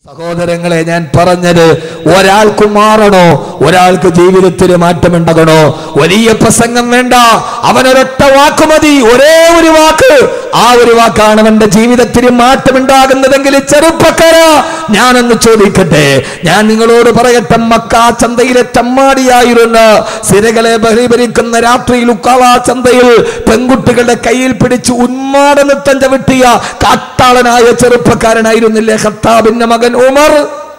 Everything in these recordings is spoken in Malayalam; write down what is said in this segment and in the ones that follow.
സഹോദരങ്ങളെ ഞാൻ പറഞ്ഞത് ഒരാൾക്ക് മാറണോ ഒരാൾക്ക് ജീവിതത്തിൽ മാറ്റമുണ്ടാകണോ വലിയ പ്രസംഗം വേണ്ട അവനൊരൊറ്റ വാക്ക് മതി ഒരേ ഒരു വാക്ക് ആ ഒരു വാക്കാണ് അവന്റെ ജീവിതത്തിൽ മാറ്റമുണ്ടാകുന്നതെങ്കിൽ ചെറുപ്പക്കാര ഞാനൊന്ന് ചോദിക്കട്ടെ ഞാൻ നിങ്ങളോട് പറയട്ടെ മക്ക ചന്തയിലെ ചമ്മാടിയായിരുന്ന സിരകളെ ബഹിഭരിക്കുന്ന രാത്രിയിൽ ഉക്കാള ചന്തയിൽ പെൺകുട്ടികളുടെ കയ്യിൽ പിടിച്ച് ഉന്മാട നൃത്തം ചവിട്ടിയ കാട്ടാളനായ ചെറുപ്പക്കാരനായിരുന്നില്ലേ ഖത്താബിന്റെ മകൻ ഉമർ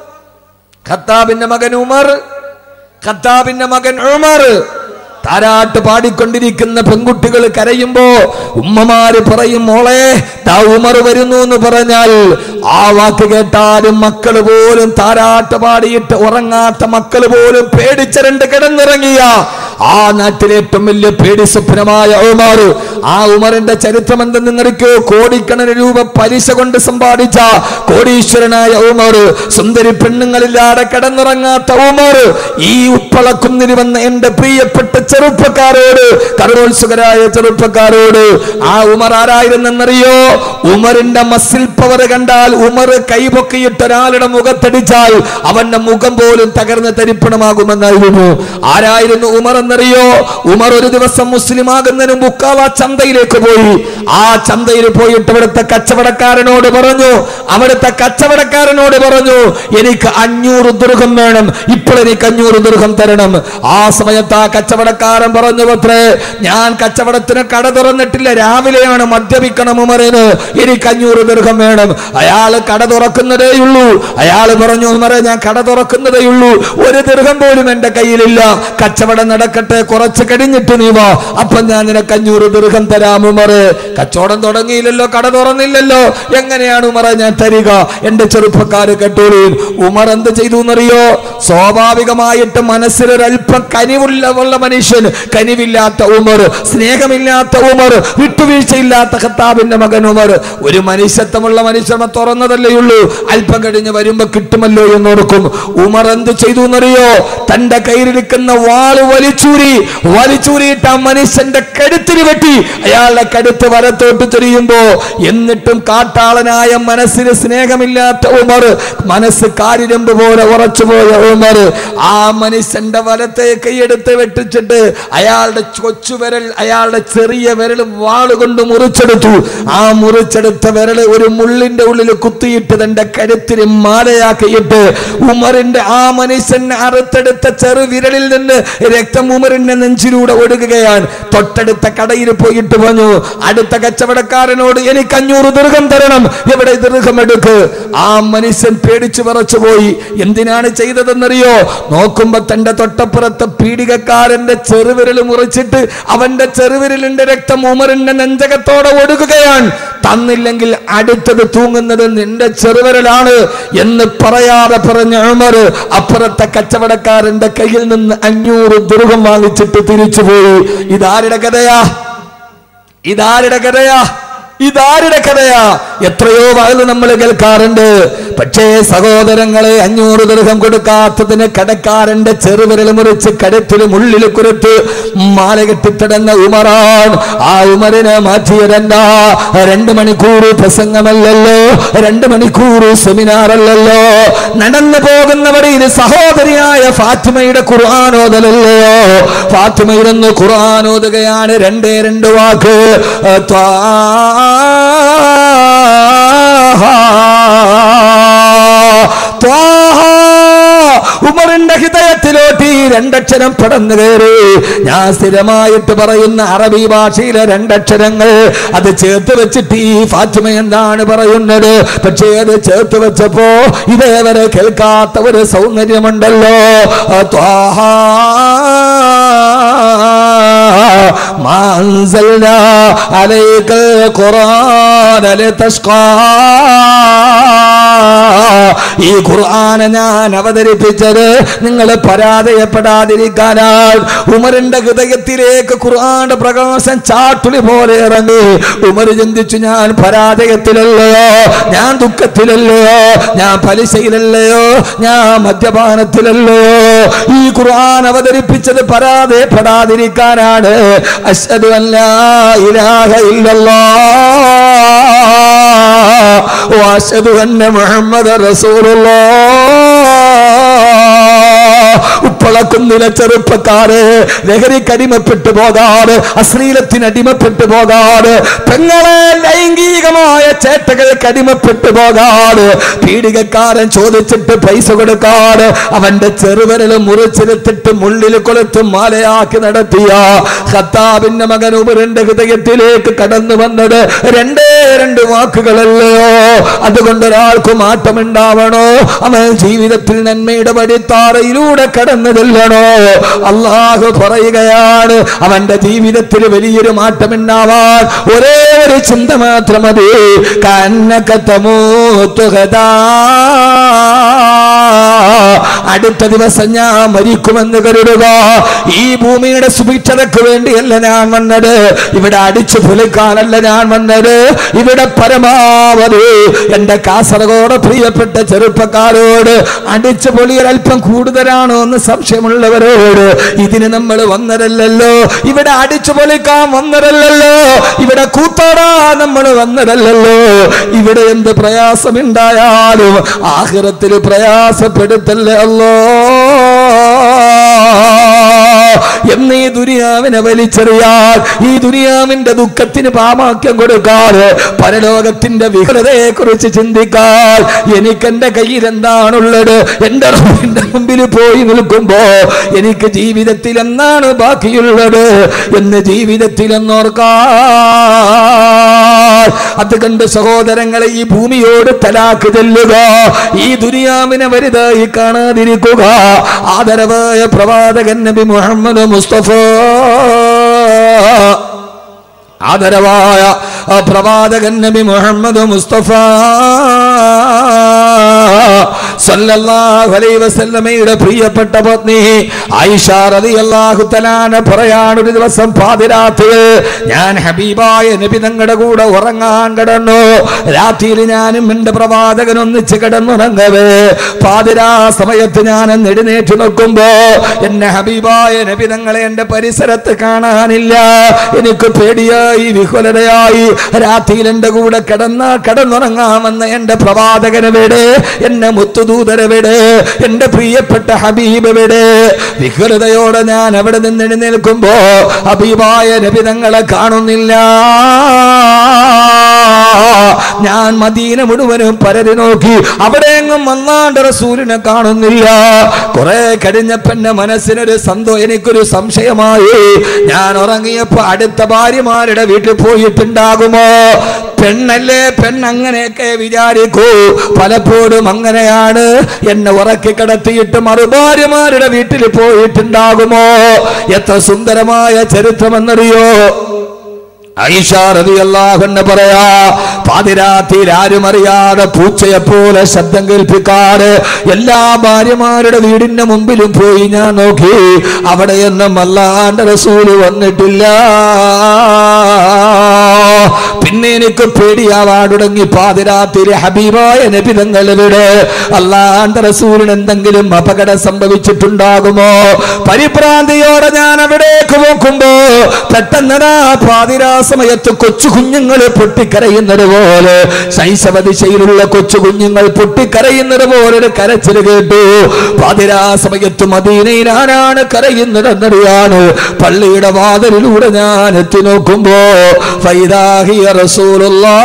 ഖത്താബിന്റെ മകൻ ഉമർ ഖത്താബിന്റെ മകൻ ഉമർ താരാട്ട് പാടിക്കൊണ്ടിരിക്കുന്ന പെൺകുട്ടികൾ കരയുമ്പോ ഉമ്മമാര് പറയും മോളെ ദാ ഉമർ വരുന്നു എന്ന് പറഞ്ഞാൽ ആ വാക്ക് കേട്ടാലും മക്കള് പോലും താരാട്ട് പാടിയിട്ട് ഉറങ്ങാത്ത മക്കള് പോലും പേടിച്ചരണ്ട് കിടന്നിറങ്ങിയ ആ നാട്ടിലെ ഏറ്റവും വലിയ പേടി സ്വപ്നമായ ഉമർ ആ ഉമറിന്റെ ചരിത്രം എന്തെന്നറിക്കോ കോടിക്കണക്കിന് രൂപ പലിശ കൊണ്ട് സമ്പാദിച്ച കോടീശ്വരനായ ഉമർ സുന്ദരി പെണ്ണുങ്ങളില്ലാതെ കിടന്നുറങ്ങാത്ത ഉമർ ഈ ഉപ്പളക്കുന്നിന് വന്ന എന്റെ പ്രിയപ്പെട്ട ചെറുപ്പക്കാരോട് കരോത്സുകരായ ചെറുപ്പക്കാരോട് ആ ഉമർ ആരായിരുന്നെന്നറിയോ ഉമറിന്റെ മസിൽ പവർ കണ്ടാൽ ഉമർ കൈപൊക്കിയിട്ട് ഒരാളുടെ മുഖത്തടിച്ചാൽ അവന്റെ മുഖം പോലും തകർന്ന് തരിപ്പണമാകുമെന്നായിരുന്നു ആരായിരുന്നു ഉമർ എന്നറിയോ ഉമർ ഒരു ദിവസം മുസ്ലിം ആകുന്നതിന് മുക്കാവ ചന്തയിലേക്ക് പോയി ആ ചന്തയിൽ പോയിട്ട് അവിടുത്തെ കച്ചവടക്കാരനോട് പറഞ്ഞു അവിടുത്തെ കച്ചവടക്കാരനോട് പറഞ്ഞു എനിക്ക് അഞ്ഞൂറ് ദുർഗം വേണം ഇപ്പോൾ എനിക്ക് അഞ്ഞൂറ് ദുർഗം തരണം ആ സമയത്ത് ആ കച്ചവടക്കാരൻ പറഞ്ഞു പത്രേ ഞാൻ കച്ചവടത്തിന് കട തുറന്നിട്ടില്ല രാവിലെയാണ് മദ്യപിക്കണം ഉമറിന് എനിക്ക് അഞ്ഞൂറ് ദീർഘം വേണം അയാൾ കട തുറക്കുന്നതേ ഉള്ളൂ അയാൾ പറഞ്ഞു ഉമറെ ഞാൻ കട തുറക്കുന്നതേ ഉള്ളൂ ഒരു ദീർഘം പോലും എന്റെ കയ്യിലില്ല കച്ചവടം നടക്കട്ടെ കുറച്ച് കഴിഞ്ഞിട്ട് നീ വാ അപ്പൊ ഞാൻ നിനക്ക് അഞ്ഞൂറ് ദീർഘം തരാം ഉമറ് കച്ചവടം തുടങ്ങിയില്ലല്ലോ കട തുറന്നില്ലല്ലോ എങ്ങനെയാണ് ഉമറ ഞാൻ തരിക എന്റെ ചെറുപ്പക്കാര് കേട്ടോളൂ ഉമർ എന്ത് ചെയ്തു എന്നറിയോ സ്വാഭാവികമായിട്ട് മനസ്സിലൊരല്പം കനിവുള്ള ഉള്ള മനുഷ്യൻ കനിവില്ലാത്ത ഉമർ സ്നേഹമില്ലാത്ത ഉമർ വിട്ടുവീഴ്ചയില്ലാത്ത ഖത്താബിന്റെ മകൻ ഉമർ ഒരു മനുഷ്യത്വമുള്ള മനുഷ്യനെ തുറന്നതല്ലേ ഉള്ളൂ അല്പം കഴിഞ്ഞ് വരുമ്പോ കിട്ടുമല്ലോ എന്നോർക്കും ഉമർ എന്ത് ചെയ്തു എന്നറിയോ തന്റെ കയ്യിലിരിക്കുന്ന വാള് വലിച്ചൂരി വലിച്ചൂരിയിട്ട് ആ മനുഷ്യന്റെ കഴുത്തിന് വെട്ടി അയാളുടെ കഴുത്ത് വലത്തോട്ട് തിരിയുമ്പോ എന്നിട്ടും കാട്ടാളനായ മനസ്സിന് സ്നേഹമില്ലാത്ത ഉമർ മനസ്സ് കാരിരമ്പ് പോലെ ഉറച്ചുപോയ ഉമർ ആ മനുഷ്യന്റെ വലത്തെ കൈയെടുത്ത് വെട്ടിച്ചിട്ട് അയാളുടെ കൊച്ചു വിരൽ അയാളുടെ ചെറിയ വിരൽ വാളുകൊണ്ട് മുറിച്ചെടുത്തു ആ മുറിച്ചെടുത്ത വിരൽ ഒരു മുള്ളിന്റെ ഉള്ളിൽ കുത്തിയിട്ട് തന്റെ കഴുത്തിന് മാലയാക്കിയിട്ട് ഉമറിന്റെ ആ മനുഷ്യനെ അറുത്തെടുത്ത ചെറു വിരലിൽ നിന്ന് രക്തം ഉമറിന്റെ നെഞ്ചിലൂടെ ഒഴുകുകയാണ് തൊട്ടടുത്ത കടയിൽ പോയിട്ട് പറഞ്ഞു അടുത്ത കച്ചവടക്കാരനോട് എനിക്ക് അഞ്ഞൂറ് ദീർഘം തരണം എവിടെ ദീർഘം എടുക്ക് ആ മനുഷ്യൻ പേടിച്ചു വിറച്ചു പോയി എന്തിനാണ് ചെയ്തതെന്നറിയോ നോക്കുമ്പോ തന്റെ തൊട്ടപ്പുറത്തെ പീഡികക്കാരന്റെ ചെറുവിരൽ മുറിച്ചിട്ട് അവന്റെ ചെറുവിരലിന്റെ രക്തം ഉമറിന്റെ നെഞ്ചകത്തോടെ ഒഴുകുകയാണ് തന്നില്ലെങ്കിൽ അടുത്തത് തൂങ്ങുന്നത് നിന്റെ ചെറുവിരലാണ് എന്ന് പറയാതെ പറഞ്ഞ ഉമർ അപ്പുറത്തെ കച്ചവടക്കാരന്റെ കയ്യിൽ നിന്ന് അഞ്ഞൂറ് ദുർഗം വാങ്ങിച്ചിട്ട് തിരിച്ചുപോയി ഇതാരുടെ കഥയാ ഇതാരുടെ കഥയാ ഇതാരുടെ കഥയാ എത്രയോ വയല് നമ്മൾ കേൾക്കാറുണ്ട് പക്ഷേ സഹോദരങ്ങളെ അഞ്ഞൂറ് ദീർഘം കൊടുക്കാത്തതിന് കടക്കാരന്റെ ചെറുവിരൽ മുറിച്ച് കടത്തിൽ മുള്ളിൽ കുരുത്ത് മാല കെട്ടിത്തടന്ന ഉമറാൻ ആ ഉമറിനെ മാറ്റിയതെന്താ രണ്ട് മണിക്കൂർ പ്രസംഗമല്ലല്ലോ രണ്ട് മണിക്കൂർ സെമിനാർ അല്ലല്ലോ നടന്നു പോകുന്ന വഴിയിൽ സഹോദരിയായ ഫാത്തിമയുടെ ഖുർആാനോദലല്ലയോ ഫാത്തിമയിരുന്ന് ഖുർആാനോദുകയാണ് രണ്ടേ രണ്ട് വാക്ക് ത്വാ ഉമറിന്റെ ഹൃദയത്തിലോട്ട് ഈ രണ്ടക്ഷരം പടന്നു കയറി ഞാൻ സ്ഥിരമായിട്ട് പറയുന്ന അറബി ഭാഷയിലെ രണ്ടക്ഷരങ്ങൾ അത് ചേർത്ത് വെച്ചിട്ട് ഈ ഫാത്തിമ എന്താണ് പറയുന്നത് പക്ഷേ അത് ചേർത്ത് വെച്ചപ്പോ ഇതേവരെ കേൾക്കാത്ത ഒരു സൗന്ദര്യമുണ്ടല്ലോ ത്വാഹ ما أنزلنا عليك القرآن لتشقى ഈ ഖുർആനെ ഞാൻ അവതരിപ്പിച്ചത് നിങ്ങൾ പരാജയപ്പെടാതിരിക്കാനാണ് ഉമറിന്റെ ഹൃദയത്തിലേക്ക് ഖുർആന്റെ പ്രകാശം ചാട്ടുളി പോലെ ഇറങ്ങി ഉമർ ചിന്തിച്ചു ഞാൻ പരാജയത്തിലല്ലയോ ഞാൻ ദുഃഖത്തിലല്ലയോ ഞാൻ പലിശയിലല്ലയോ ഞാൻ മദ്യപാനത്തിലല്ലയോ ഈ ഖുർആൻ അവതരിപ്പിച്ചത് പരാജയപ്പെടാതിരിക്കാനാണ് അഷ്ഹദു അല്ലാ ഇലാഹ ഇല്ലല്ലാഹ് واشهد ان محمد رسول ഉപ്പളക്കുന്നിലെ ചെറുപ്പക്കാര് ലഹരിക്കടിമപ്പെട്ടു പോകാറ് അശ്ലീലത്തിന് അടിമപ്പെട്ടു പോകാറ് പെങ്ങളെ ലൈംഗികമായ ചേട്ടകൾക്ക് അടിമപ്പെട്ടു പോകാറ് പീഡികക്കാരൻ ചോദിച്ചിട്ട് പൈസ കൊടുക്കാറ് അവന്റെ ചെറുവിരൽ മുറിച്ചെടുത്തിട്ട് മുള്ളിൽ കൊളുത്ത് മാലയാക്കി നടത്തിയ ഖത്താബിന്റെ മകൻ ഉമറിന്റെ ഹൃദയത്തിലേക്ക് കടന്നു വന്നത് രണ്ടേ രണ്ട് വാക്കുകളല്ലയോ അതുകൊണ്ട് ഒരാൾക്ക് മാറ്റമുണ്ടാവണോ അവൻ ജീവിതത്തിൽ നന്മയുടെ വഴിത്താറയിലൂടെ കടന്നതല്ലണോ അള്ളാഹു പറയുകയാണ് അവന്റെ ജീവിതത്തിൽ വലിയൊരു മാറ്റമുണ്ടാവാൻ ഒരേ ഒരു ചിന്ത മാത്രം മതി കന്നക്കത്തമൂത്തുകതാ അടുത്ത ദിവസം ഞാൻ മരിക്കുമെന്ന് കരുതുക ഈ ഭൂമിയുടെ സുഭിക്ഷതയ്ക്ക് വേണ്ടിയല്ല ഞാൻ വന്നത് ഇവിടെ അടിച്ചു പൊലിക്കാനല്ല ഞാൻ വന്നത് ഇവിടെ പരമാവധി എന്റെ കാസർഗോഡ് പ്രിയപ്പെട്ട ചെറുപ്പക്കാരോട് അടിച്ചു പൊളിയൽ അല്പം കൂടുതലാണോ എന്ന് സംശയമുള്ളവരോട് ഇതിന് നമ്മൾ വന്നതല്ലല്ലോ ഇവിടെ അടിച്ചു പൊളിക്കാൻ വന്നതല്ലല്ലോ ഇവിടെ കൂത്താടാൻ നമ്മൾ വന്നതല്ലല്ലോ ഇവിടെ എന്ത് പ്രയാസമുണ്ടായാലും ആഹ്റത്തിൽ പ്രയാസപ്പെടുത്തല്ലേ അല്ലോ എന്നീ ദുനിയാവിനെ വലിച്ചെറിയാൻ ഈ ദുനിയാവിന്റെ ദുഃഖത്തിന് പാമാക്യം കൊടുക്കാറ് പരലോകത്തിന്റെ വിഹലതയെ കുറിച്ച് ചിന്തിക്കാൻ എനിക്ക് എന്റെ കയ്യിൽ എന്താണുള്ളത് എന്റെ റബ്ബിന്റെ മുമ്പിൽ പോയി നിൽക്കുമ്പോ എനിക്ക് ജീവിതത്തിൽ എന്താണ് ബാക്കിയുള്ളത് എന്ന് ജീവിതത്തിൽ എന്നോർക്കാൻ അത് കണ്ട് സഹോദരങ്ങളെ ഈ ഭൂമിയോട് തലാക്ക് ചെല്ലുക ഈ ദുനിയാവിനെ വലുതായി കാണാതിരിക്കുക ആദരവായ പ്രവാചകൻ നബി മുഹമ്മദ് മുസ്തഫ ആദരവായ ആ പ്രവാചകൻ നബി മുഹമ്മദ് മുസ്തഫ സല്ലല്ലാഹു അലൈഹി വസല്ലമയുടെ പ്രിയപ്പെട്ട പത്നി ആയിഷ റളിയല്ലാഹു തആല പറയാണ് ഒരു ദിവസം പാതിരാത്രിയിൽ ഞാൻ ഹബീബായ നബി തങ്ങളുടെ കൂടെ ഉറങ്ങാൻ കിടന്നു രാത്രിയിൽ ഞാനും എന്റെ പ്രവാചകൻ ഒന്നിച്ച് കിടന്നുറങ്ങവേ പാതിരാ സമയത്ത് ഞാൻ ഒന്ന് എഴുന്നേറ്റ് നോക്കുമ്പോ എന്നെ ഹബീബായ നബി തങ്ങളെ എന്റെ പരിസരത്ത് കാണാനില്ല എനിക്ക് പേടിയായി വിഹുലതയായി രാത്രിയിൽ എന്റെ കൂടെ കിടന്ന കിടന്നുറങ്ങാമെന്ന എന്റെ പ്രവാചകനെവിടെ എന്നെ മുത്തുദൂതരവിടെ എന്റെ പ്രിയപ്പെട്ട ഹബീബ് എവിടെ വിഹുലതയോടെ ഞാൻ അവിടെ നിന്ന് എഴുന്നേൽക്കുമ്പോ ഹബീബായ നബി തങ്ങളെ കാണുന്നില്ല ഞാൻ മദീന മുഴുവനും പരതി നോക്കി അവിടെ എങ്ങും വന്നാണ്ട് റസൂലിനെ കാണുന്നില്ല കുറെ കഴിഞ്ഞപ്പന്റെ മനസ്സിനൊരു സന്തോ എനിക്കൊരു സംശയമായി ഞാൻ ഉറങ്ങിയപ്പോ അടുത്ത ഭാര്യമാരുടെ വീട്ടിൽ പോയിട്ടുണ്ടാകുമോ പെണ്ണല്ലേ പെണ്ണങ്ങനെയൊക്കെ വിചാരിക്കൂ പലപ്പോഴും അങ്ങനെയാണ് എന്നെ ഉറക്കി കിടത്തിയിട്ട് മറുഭാര്യമാരുടെ വീട്ടിൽ പോയിട്ടുണ്ടാകുമോ എത്ര സുന്ദരമായ ചരിത്രമെന്നറിയോ ഐഷാറിയല്ലാഹെന്ന് പറയാ പാതിരാത്രിയിൽ ആരും അറിയാതെ പൂച്ചയെ പോലെ ശബ്ദം കേൾപ്പിക്കാറ് എല്ലാ ഭാര്യമാരുടെ വീടിന്റെ മുമ്പിലും പോയി ഞാൻ നോക്കി അവിടെയൊന്നും അല്ലാണ്ട് റസൂല് വന്നിട്ടില്ല പിന്നെ എനിക്ക് പേടിയാവാൻ തുടങ്ങി പാതിരാത്രി ഹബീബായ നബിതങ്ങളിവിടെ അല്ലാണ്ട് റസൂലിന് എന്തെങ്കിലും അപകടം സംഭവിച്ചിട്ടുണ്ടാകുമോ പരിഭ്രാന്തിയോടെ ഞാൻ അവിടേക്ക് നോക്കുമ്പോ പെട്ടെന്നതാ പാതിരാ സമയത്ത് കൊച്ചു കുഞ്ഞുങ്ങൾ പൊട്ടിക്കരയുന്നത് പോലെ ശൈശവ ദിശയിലുള്ള കൊച്ചു കുഞ്ഞുങ്ങൾ പൊട്ടിക്കരയുന്നത് പോലെ ഒരു കരച്ചിൽ കേട്ടു പാതിരാ സമയത്ത് മദീനയിൽ ആരാണ് കരയുന്നതെന്നറിയാണ് പള്ളിയുടെ വാതിലിലൂടെ ഞാൻ എത്തി നോക്കുമ്പോ ഫൈദാഹിയ റസൂലുള്ളാ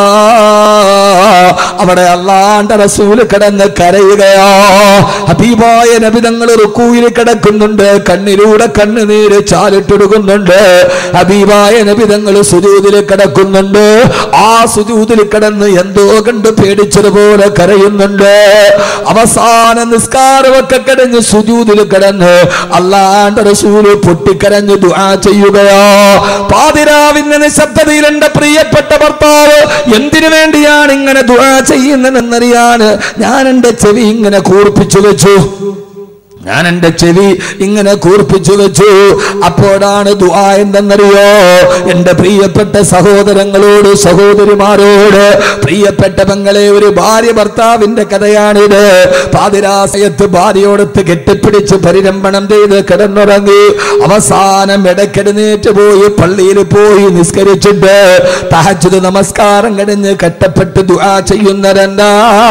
അവിടെ അള്ളാന്റെ റസൂല് കിടന്ന് കരയുകയോ ഹബീബായ നബിതങ്ങൾ റുക്കൂയിൽ കിടക്കുന്നുണ്ട് കണ്ണിലൂടെ കണ്ണുനീര് ചാലിട്ടൊടുക്കുന്നുണ്ട് ഹബീബായ നബിതങ്ങൾ സുജൂതിൽ കിടക്കുന്നുണ്ട് ആ സുജൂതിൽ കിടന്ന് എന്തോ കണ്ട് പേടിച്ചതുപോലെ കരയുന്നുണ്ട് അവസാന നിസ്കാരമൊക്കെ കിടന്ന് സുജൂതിൽ കിടന്ന് അള്ളാന്റെ റസൂല് പൊട്ടിക്കരഞ്ഞ് ദുആ ചെയ്യുകയോ പാതിരാവിന്റെ നിശബ്ദതയിൽ എന്റെ പ്രിയപ്പെട്ട ഭർത്താവ് എന്തിനു വേണ്ടിയാണ് ഇങ്ങനെ ദുആ ചെയ്യുന്നതെന്നറിയാൻ ഞാൻ എന്റെ ചെവി ഇങ്ങനെ കൂർപ്പിച്ചു വെച്ചു ഞാൻ എന്റെ ചെവി ഇങ്ങനെ കൂർപ്പിച്ചു വെച്ചു അപ്പോഴാണ് ദുആ എന്തെന്നറിയോ എന്റെ പ്രിയപ്പെട്ട സഹോദരങ്ങളോട് സഹോദരിമാരോട് പ്രിയപ്പെട്ട പെങ്ങളെ ഒരു ഭാര്യ ഭർത്താവിന്റെ കഥയാണിത് പാതിരാസയത്ത് ഭാര്യയോടത്ത് കെട്ടിപ്പിടിച്ച് പരിരംഭണം ചെയ്ത് കിടന്നുറങ്ങി അവസാനം ഇടയ്ക്കെടുന്നേറ്റ് പോയി പള്ളിയിൽ പോയി നിസ്കരിച്ചിട്ട് തഹജുദ് നമസ്കാരം കഴിഞ്ഞ് കെട്ടപ്പെട്ട് ദുആ ചെയ്യുന്നവരെന്താ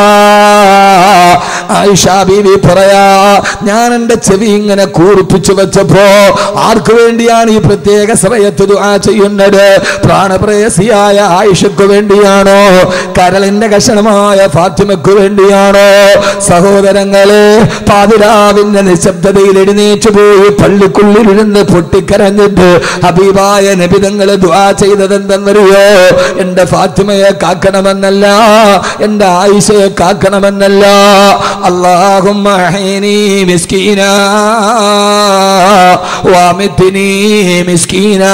ആയിഷ ബീവി പറയാ ഞാൻ എന്റെ ചെവി ഇങ്ങനെ കൂർപ്പിച്ചു വെച്ചപ്പോ ആർക്കു വേണ്ടിയാണ് ഈ പ്രത്യേക സമയത്ത് ദുആ ചെയ്യുന്നത് പ്രാണപ്രേയസിയായ ആയിഷയ്ക്ക് വേണ്ടിയാണോ കരളിന്റെ കഷണമായ ഫാത്തിമയ്ക്ക് വേണ്ടിയാണോ സഹോദരങ്ങളെ പാതിരാവിന്റെ നിശബ്ദതയിൽ എഴുന്നേറ്റ് പോയി പള്ളിക്കുള്ളിലിരുന്ന് പൊട്ടിക്കരഞ്ഞിട്ട് ഹബീബായ നബിതങ്ങൾ ദുആ ചെയ്തതെന്തെന്നറിയോ എന്റെ ഫാത്തിമയെ കാക്കണമെന്നല്ല എന്റെ ആയിഷയെ കാക്കണമെന്നല്ല اللهم احيني مسكينا وامتني مسكينا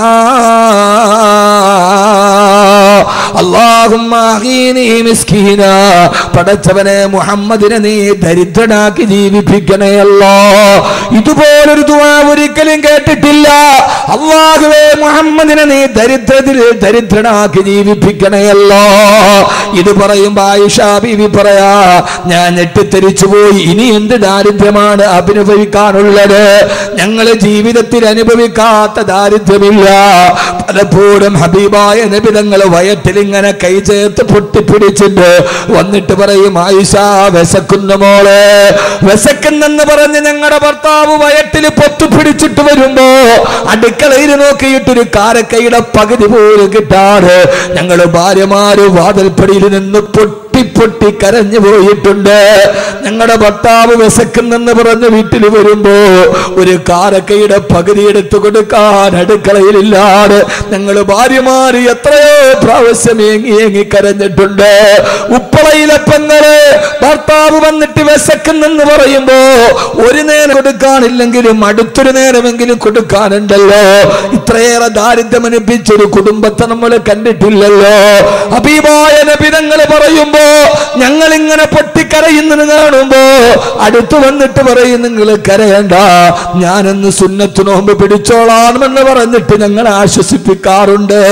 اللهم احيني مسكينا പടച്ചവനെ മുഹമ്മദിനെ നീ ദരിദ്രനാക്കി ജീവിപ്പിക്കണേ അല്ലോ ഇതുപോലൊരു ദുആ ഒരിക്കലും കേട്ടിട്ടില്ല അള്ളാഹുവേ മുഹമ്മദിനെ നീ ദരിദ്രത്തിൽ ദരിദ്രനാക്കി ജീവിപ്പിക്കണയല്ലോ ഇത് പറയുമ്പോ ആയിഷ ബീവി പറയാ ഞാൻ ഞെട്ടിത്തെരിച്ചു പോയി ഇനി എന്ത് ദാരിദ്ര്യമാണ് അഭിനവിക്കാനുള്ളത് ഞങ്ങള് ജീവിതത്തിൽ അനുഭവിക്കാത്ത ദാരിദ്ര്യമില്ല പലപ്പോഴും ഹബീബായ നബിതങ്ങൾ വയറ്റിൽ ഇങ്ങനെ കൈ ചേർത്ത് പൊട്ടിപ്പിടിച്ചിട്ട് വന്നിട്ട് പറയും ആയിഷ വിശക്കുന്നു മോളെ വിശക്കുന്നെന്ന് പറഞ്ഞ് ഞങ്ങളുടെ ഭർത്താവ് വയറ്റിൽ പൊത്തുപിടിച്ചിട്ട് വരുമ്പോ അടുക്കളയിൽ നോക്കിയിട്ടൊരു കാരക്കയുടെ പകുതി പോലും കിട്ടാതെ ഞങ്ങള് ഭാര്യമാര് വാതിൽപ്പടിയിൽ നിന്ന് പൊട്ടി പൊട്ടി കരഞ്ഞു പോയിട്ടുണ്ട് ഞങ്ങളുടെ ഭർത്താവ് വിശക്കുന്നെന്ന് പറഞ്ഞ് വീട്ടിൽ വരുമ്പോ ഒരു കാരക്കയുടെ പകുതി എടുത്തു കൊടുക്കാൻ അടുക്കളയിലില്ലാതെ ഞങ്ങൾ ഭാര്യമാര് എത്രയോ പ്രാവശ്യം ഏങ്ങി ഏങ്ങി കരഞ്ഞിട്ടുണ്ട് ഉപ്പളയിലെ പെങ്ങള് ഭർത്താവ് വന്നിട്ട് വിശക്കുന്നെന്ന് പറയുമ്പോ ഒരു നേരം കൊടുക്കാനില്ലെങ്കിലും അടുത്തൊരു നേരമെങ്കിലും കൊടുക്കാനുണ്ടല്ലോ ഇത്രയേറെ ദാരിദ്ര്യം അനുഭവിച്ചൊരു കുടുംബത്തെ നമ്മൾ കണ്ടിട്ടില്ലല്ലോ അഭീമായ നബിതങ്ങൾ പറയുമ്പോ ഞങ്ങൾ ഇങ്ങനെ പൊട്ടിക്കരയുന്നത് കാണുമ്പോ അടുത്തു വന്നിട്ട് പറയും നിങ്ങൾ കരയണ്ട ഞാനെന്ന് സുന്നത്ത് നോമ്പ് പിടിച്ചോളാമെന്ന് പറഞ്ഞിട്ട് ഞങ്ങൾ ആശ്വസിപ്പിക്കാറുണ്ട്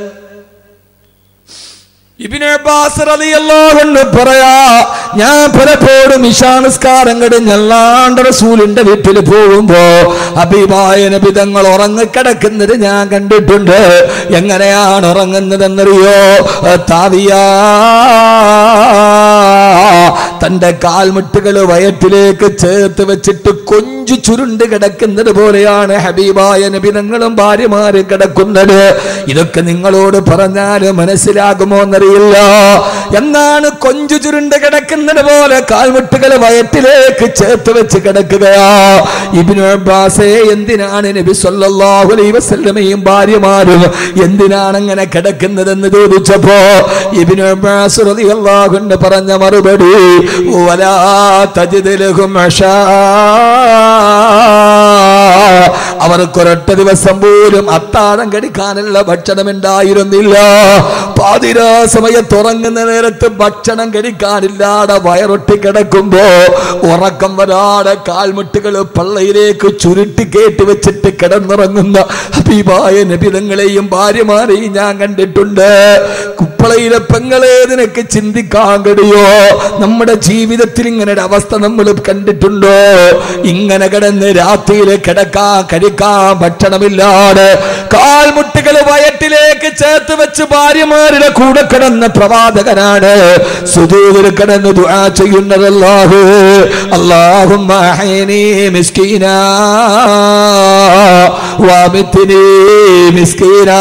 ഇബിന് അബ്ബാസ് റളിയല്ലാഹു അൻഹു പറയാ ഞാൻ പലപ്പോഴും ഇശാനസ്കാരം കഴിഞ്ഞല്ലാണ്ട് റസൂലിന്റെ വീട്ടിൽ പോകുമ്പോ അഭിമായ നബി തങ്ങൾ ഉറങ്ങിക്കിടക്കുന്നത് ഞാൻ കണ്ടിട്ടുണ്ട് എങ്ങനെയാണ് ഉറങ്ങുന്നതെന്നറിയോ താവിയാ തന്റെ കാൽമുട്ടുകൾ വയറ്റിലേക്ക് ചേർത്ത് വെച്ചിട്ട് കൊഞ്ചു ചുരുണ്ട് കിടക്കുന്നത് പോലെയാണ് ഹബീബായ നബിതങ്ങളും ഭാര്യമാരും കിടക്കുന്നത് ഇതൊക്കെ നിങ്ങളോട് പറഞ്ഞാൽ മനസ്സിലാകുമോ എന്നറിയില്ല എന്നാണ് കൊഞ്ചു ചുരുണ്ട് കിടക്കുന്നത് പോലെ കാൽമുട്ടുകൾ വയറ്റിലേക്ക് ചേർത്ത് വെച്ച് കിടക്കുകയാ ഇബിനു അബ്ബാസേ എന്തിനാണ് നബി സല്ലല്ലാഹു അലൈഹി വസല്ലമയും ഭാര്യമാരും എന്തിനാണ് അങ്ങനെ കിടക്കുന്നതെന്ന് ചോദിച്ചപ്പോ ഇബിനു അബ്ബാസ് റളിയല്ലാഹു അൻഹു പറഞ്ഞ മറുപടി വലാ തജിദ് ലഹും അശാ അവർക്കൊരൊറ്റ ദിവസം പോലും അത്താഴം കടിക്കാനുള്ള ഭക്ഷണം ഉണ്ടായിരുന്നില്ല പാതിരാ സമയത്ത് ഉറങ്ങുന്ന നേരത്ത് ഭക്ഷണം കഴിക്കാനില്ലാതെ വയറൊട്ടി കിടക്കുമ്പോ ഉറക്കം വരാതെ കാൽമുട്ടുകൾ പള്ളയിലേക്ക് ചുരുട്ടി കേട്ടി വെച്ചിട്ട് കിടന്നുറങ്ങുന്ന ഹബീബായ നബിതങ്ങളെയും ഭാര്യമാരെയും ഞാൻ കണ്ടിട്ടുണ്ട് കുപ്പളയിലെ പെങ്ങളെ നിനക്ക് ചിന്തിക്കാൻ കഴിയോ നമ്മുടെ ജീവിതത്തിൽ ഇങ്ങനെ ഒരു അവസ്ഥ നമ്മൾ കണ്ടിട്ടുണ്ടോ ഇങ്ങനെ കിടന്ന് രാത്രിയിൽ കിടക്കാൻ കഴിക്കാൻ ഭക്ഷണമില്ലാതെ കാൽമുട്ടുകൾ വയറ്റിലേക്ക് ചേർത്ത് വെച്ച് ഭാര്യമാരുടെ കൂടെ കിടന്ന പ്രവാചകനാണ് സുദൂരിൽ കിടന്ന് ദുആ ചെയ്യുന്നത് അല്ലാഹു അല്ലാഹുമ്മ അഹ്യിനി മിസ്കീനാ വമിത്നി മിസ്കീനാ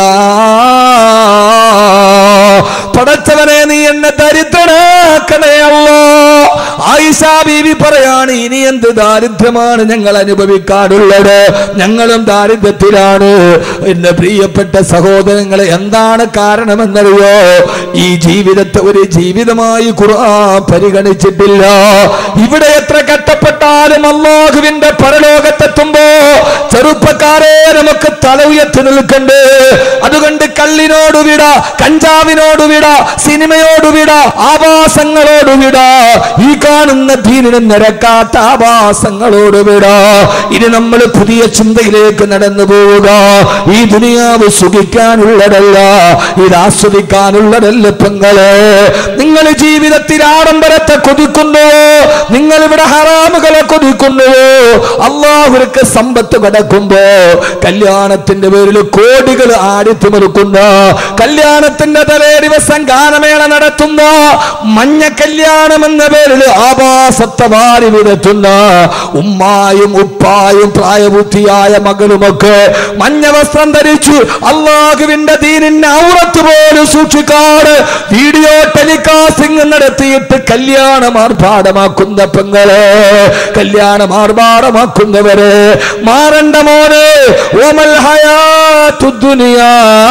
പടച്ചവനെ നീ എന്നെ ദരിദ്രനാക്കണേ അല്ലോ ആയിഷ ബീവി പറയാണ് ഇനി എന്ത് ദാരിദ്ര്യമാണ് ഞങ്ങൾ അനുഭവിക്കാറുള്ളത് ഞങ്ങളും ദാരിദ്ര്യത്തിലാണ് എന്റെ പ്രിയപ്പെട്ട സഹോദരങ്ങളെ എന്താണ് കാരണമെന്നറിയോ ഈ ജീവിതത്തെ ഒരു ജീവിതമായി ഖുർആൻ പരിഗണിച്ചിട്ടില്ല ഇവിടെ എത്ര കഷ്ടപ്പെട്ടാലും അള്ളാഹുവിന്റെ പരലോകത്തെത്തുമ്പോ ചെറുപ്പക്കാരെ നമുക്ക് തല ഉയർത്തി നിൽക്കണ്ട് അതുകൊണ്ട് കള്ളിനോട് വിട കഞ്ചാവിനോട് വിട സിനിമയോട് വിട ആവാസങ്ങളോട് വിട ഈ കാണുന്ന ദീനിന് നിരക്കാത്ത ആവാസങ്ങളോട് വിട ഇനി നമ്മൾ പുതിയ ചിന്തയിലേക്ക് നടന്നു പോവുക ഈ ദുനിയാവ് സുഖിക്കാനുള്ളതല്ല ഇത് ആസ്വദിക്കാനുള്ളതല്ല പെങ്ങളെ നിങ്ങൾ ജീവിതത്തിൽ ആഡംബരത്തെ കൊതിക്കുന്നുവോ നിങ്ങൾ ഇവിടെ ഹറാമുകളെ കൊതിക്കുന്നുവോ അള്ളാഹുർക്ക് സമ്പത്ത് കിടക്കുമ്പോ കല്യാണത്തിന്റെ പേരിൽ കോടികൾ ആടിത്തിമറുക്കുന്ന കല്യാണത്തിന്റെ തലേ ദിവസം ഗാനമേള നടത്തുന്ന മഞ്ഞ കല്യാണം എന്ന പേരിൽ ആഭാസത്തെ വാരി വിടത്തുന്ന ഉമ്മായും ഉപ്പായും പ്രായബുദ്ധിയായ മകളുമൊക്കെ മഞ്ഞ വസ്ത്രം ധരിച്ചു അള്ളാഹുവിന്റെ ദീനിന്റെ ഔറത്ത് പോലും സൂക്ഷിക്കാറ് വീഡിയോ ടെലികാസ്റ്റിംഗ് നടത്തിയിട്ട് കല്യാണം ആർഭാടമാക്കുന്ന പെങ്ങളെ കല്യാണം ആർഭാടമാക്കുന്നവരെ മാറണ്ട മോനെ ഓമൽ ഹയാത്തു ദുനിയാ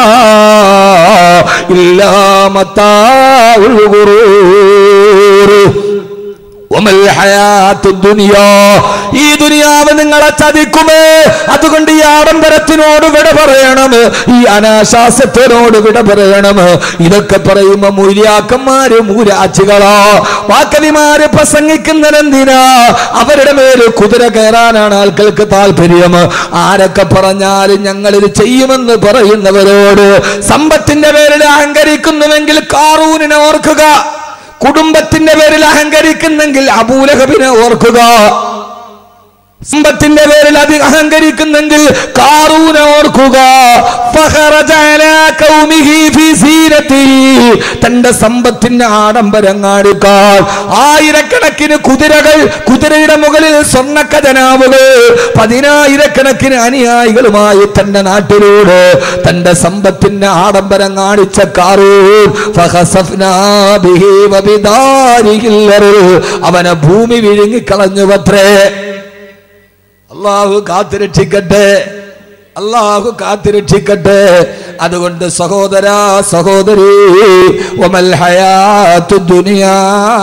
ഇല്ലാ മത്താഉൽ ഗുറൂർ വമൽ ഹയാത്തു ദുനിയാ ഈ ദുനിയാവ് നിങ്ങളെ ചതിക്കുമേ അതുകൊണ്ട് ഈ ആഡംബരത്തിനോട് വിട പറയണം ഈ അനാശാസ്യത്തിനോട് വിട പറയണം ഇതൊക്കെ പറയുമ്പോ മൂര്യാക്കന്മാര് മൂരാച്ചികളാ വാക്കവിമാര് പ്രസംഗിക്കുന്നതെന്തിനാ അവരുടെ മേല് കുതിര കയറാനാണ് ആൾക്കാർക്ക് താല്പര്യം ആരൊക്കെ പറഞ്ഞാലും ഞങ്ങൾ ഇത് ചെയ്യുമെന്ന് പറയുന്നവരോട് സമ്പത്തിന്റെ പേരിൽ അഹങ്കരിക്കുന്നുവെങ്കിൽ കാറൂനിനെ ഓർക്കുക കുടുംബത്തിന്റെ പേരിൽ അഹങ്കരിക്കുന്നെങ്കിൽ അബൂലഹബിനെ ഓർക്കുക സമ്പത്തിന്റെ പേരിൽ അത് അഹങ്കരിക്കുന്നെങ്കിൽ കാറൂനെ ഓർക്കുക ഫഖറജ അലാ ഖൗമിഹി ഫീ സീനത്തിഹി. തന്റെ സമ്പത്തിന്റെ ആഡംബരം കാണിക്കാൻ ആയിരക്കണക്കിന് കുതിരകൾ കുതിരയുടെ മുകളിൽ സ്വർണ്ണ ഖജനാവുകൾ പതിനായിരക്കണക്കിന് അനുയായികളുമായി തന്റെ നാട്ടിലൂടെ തന്റെ സമ്പത്തിന്റെ ആഡംബരം കാണിച്ച കാറൂൻ ഫഖസഫ്നാ ബിഹി വബിദാരിഹിൽ അർള്. അവനെ ഭൂമി വിഴുങ്ങിക്കളഞ്ഞു പത്രേ അള്ളാഹു കാത്തുരക്ഷിക്കട്ടെ അള്ളാഹു കാത്തുരക്ഷിക്കട്ടെ അതുകൊണ്ട് സഹോദര സഹോദരി ഒമൽ ഹയാത്തു ദുനിയാ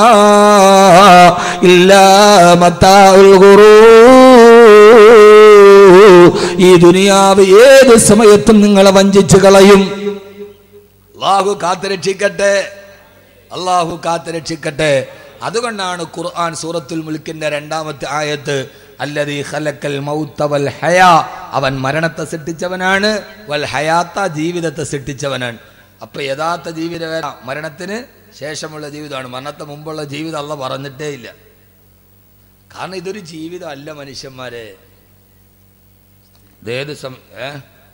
ഇല്ലാ മത്താഉൽ ഗുറൂർ. ഈ ദുനിയാവ് ഏത് സമയത്തും നിങ്ങളെ വഞ്ചിച്ചു കളയും അള്ളാഹു കാത്തുരക്ഷിക്കട്ടെ അള്ളാഹു കാത്തുരക്ഷിക്കട്ടെ അതുകൊണ്ടാണ് ഖുർആൻ സൂറത്തുൽ മുൽക്കിന്റെ രണ്ടാമത്തെ ആയത്ത് അല്ലതി ഖലക്കൽ മൗത്ത വൽ ഹയാ അവൻ മരണത്തെ സൃഷ്ടിച്ചവനാണ് വൽ ഹയാത്ത ജീവിതത്തെ സൃഷ്ടിച്ചവനാണ് അപ്പൊ യഥാർത്ഥ ജീവിത മരണത്തിന് ശേഷമുള്ള ജീവിതമാണ് മരണത്തെ മുമ്പുള്ള ജീവിതം അല്ല പറഞ്ഞിട്ടേ ഇല്ല കാരണം ഇതൊരു ജീവിതം അല്ല മനുഷ്യന്മാരെ ഇതേത് സമയം ഏ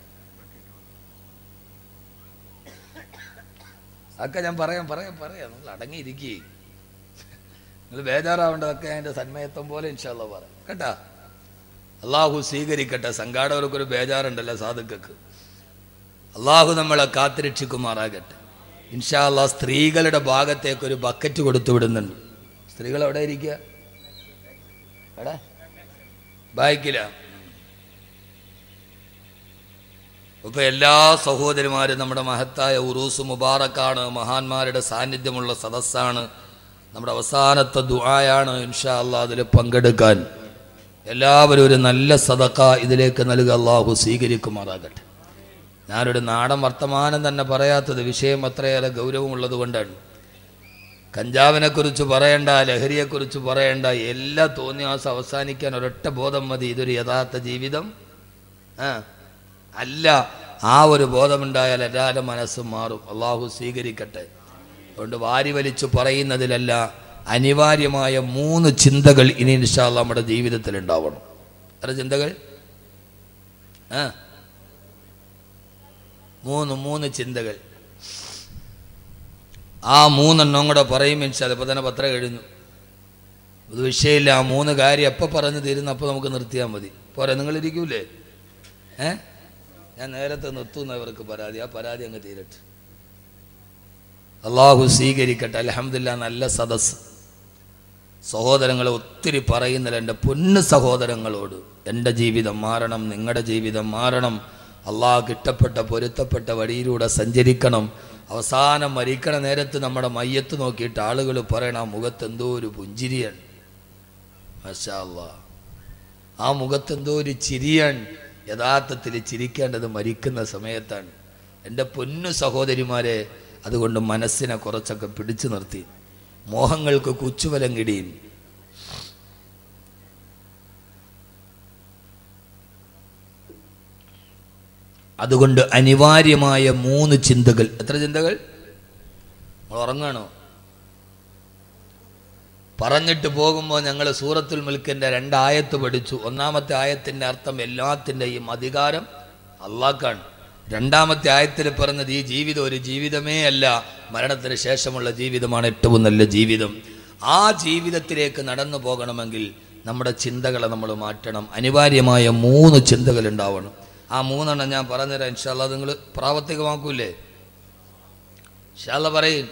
അതൊക്കെ ഞാൻ പറയാം പറയാം പറയാം നിങ്ങൾ അടങ്ങിയിരിക്കേ നിങ്ങൾ ബേജാറാവേണ്ടതൊക്കെ അതിന്റെ സന്മയത്വം പോലെ ഇൻഷാല്ല പറയാം കേട്ടാ അള്ളാഹു സ്വീകരിക്കട്ടെ സംഘാടകർക്കൊരു ബേജാറുണ്ടല്ലോ സാധുക്കൾക്ക് അള്ളാഹു നമ്മളെ കാത്തിരക്ഷിക്കുമാറാകട്ടെ ഇൻഷാ അള്ളാഹ് സ്ത്രീകളുടെ ഭാഗത്തേക്ക് ഒരു ബക്കറ്റ് കൊടുത്തു വിടുന്നുണ്ട് സ്ത്രീകൾ എവിടെ ഇരിക്കുക എടാ ബാക്കില ഇപ്പൊ എല്ലാ സഹോദരിമാരും നമ്മുടെ മഹത്തായ ഉറൂസ് മുബാറക്കാണ് മഹാന്മാരുടെ സാന്നിധ്യമുള്ള സദസ്സാണ് നമ്മുടെ അവസാനത്തെ ദുആയാണ് ഇൻഷാ അള്ളാഹ് അതിൽ പങ്കെടുക്കാൻ എല്ലാവരും ഒരു നല്ല സദക്ക ഇതിലേക്ക് നൽകുക അള്ളാഹു സ്വീകരിക്കുമാറാകട്ടെ ഞാനൊരു നാടൻ വർത്തമാനം തന്നെ പറയാത്തത് വിഷയം അത്രയേറെ ഗൗരവമുള്ളത് കൊണ്ടാണ് കഞ്ചാവിനെ കുറിച്ച് പറയണ്ട ലഹരിയെക്കുറിച്ച് പറയണ്ട എല്ലാ തോന്നിയാസം അവസാനിക്കാൻ ഒരൊറ്റ ബോധം മതി ഇതൊരു യഥാർത്ഥ ജീവിതം ആ അല്ല ആ ഒരു ബോധമുണ്ടായാൽ എല്ലാവരുടെ മനസ്സും മാറും അള്ളാഹു സ്വീകരിക്കട്ടെ അതുകൊണ്ട് വാരി വലിച്ചു പറയുന്നതിലല്ല അനിവാര്യമായ മൂന്ന് ചിന്തകൾ ഇനി ഇൻഷാല്ല നമ്മുടെ ജീവിതത്തിൽ ഉണ്ടാവണം എത്ര ചിന്തകൾ ആ മൂന്ന് മൂന്ന് ചിന്തകൾ ആ മൂന്നെണ്ണം കൂടെ പറയും ഇൻഷാ ഇപ്പൊ തന്നെ പത്രം കഴിഞ്ഞു ഇത് വിഷയമില്ല ആ മൂന്ന് കാര്യം എപ്പോൾ പറഞ്ഞു തീരുന്ന അപ്പോൾ നമുക്ക് നിർത്തിയാൽ മതി പോരെ നിങ്ങൾ ഇരിക്കൂലേ ഏ ഞാൻ നേരത്തെ നിർത്തുന്ന ഇവർക്ക് പരാതി ആ പരാതി അങ്ങ് തീരട്ടെ അള്ളാഹു സ്വീകരിക്കട്ടെ അലഹമില്ല നല്ല സദസ് സഹോദരങ്ങളെ ഒത്തിരി പറയുന്നില്ല എൻ്റെ പൊന്ന് സഹോദരങ്ങളോട് എൻ്റെ ജീവിതം മാറണം നിങ്ങളുടെ ജീവിതം മാറണം അള്ളാഹ് ഇഷ്ടപ്പെട്ട പൊരുത്തപ്പെട്ട വഴിയിലൂടെ സഞ്ചരിക്കണം അവസാനം മരിക്കണ നേരത്ത് നമ്മുടെ മയ്യത്ത് നോക്കിയിട്ട് ആളുകൾ പറയണം ആ മുഖത്ത് എന്തോ ഒരു പുഞ്ചിരിയാണ് മാഷാ അല്ലാ ആ മുഖത്ത് എന്തോ ഒരു ചിരിയാണ് യഥാർത്ഥത്തിൽ ചിരിക്കേണ്ടത് മരിക്കുന്ന സമയത്താണ് എൻ്റെ പൊന്നു സഹോദരിമാരെ അതുകൊണ്ട് മനസ്സിനെ കുറച്ചൊക്കെ പിടിച്ചു നിർത്തി മോഹങ്ങൾക്ക് കുച്ചുവലം കിടിയും അതുകൊണ്ട് അനിവാര്യമായ മൂന്ന് ചിന്തകൾ എത്ര ചിന്തകൾ നിങ്ങൾ ഉറങ്ങാണോ പറഞ്ഞിട്ട് പോകുമ്പോൾ ഞങ്ങൾ സൂറത്തുൽ മുൽക്കിൻ്റെ രണ്ടായത്ത് പഠിച്ചു ഒന്നാമത്തെ ആയത്തിൻ്റെ അർത്ഥം എല്ലാത്തിൻ്റെയും അധികാരം അള്ളാക്കാണ് രണ്ടാമത്തെ ആയത്തിൽ പറഞ്ഞത് ഈ ജീവിതം ഒരു ജീവിതമേ അല്ല മരണത്തിന് ശേഷമുള്ള ജീവിതമാണ് ഏറ്റവും നല്ല ജീവിതം ആ ജീവിതത്തിലേക്ക് നടന്നു പോകണമെങ്കിൽ നമ്മുടെ ചിന്തകളെ നമ്മൾ മാറ്റണം അനിവാര്യമായ മൂന്ന് ചിന്തകൾ ഉണ്ടാവണം ആ മൂന്നെണ്ണം ഞാൻ പറഞ്ഞുതരാം ഇൻഷാല്ല നിങ്ങൾ പ്രാവർത്തികമാക്കൂലേ ഇൻഷാല്ല പറയും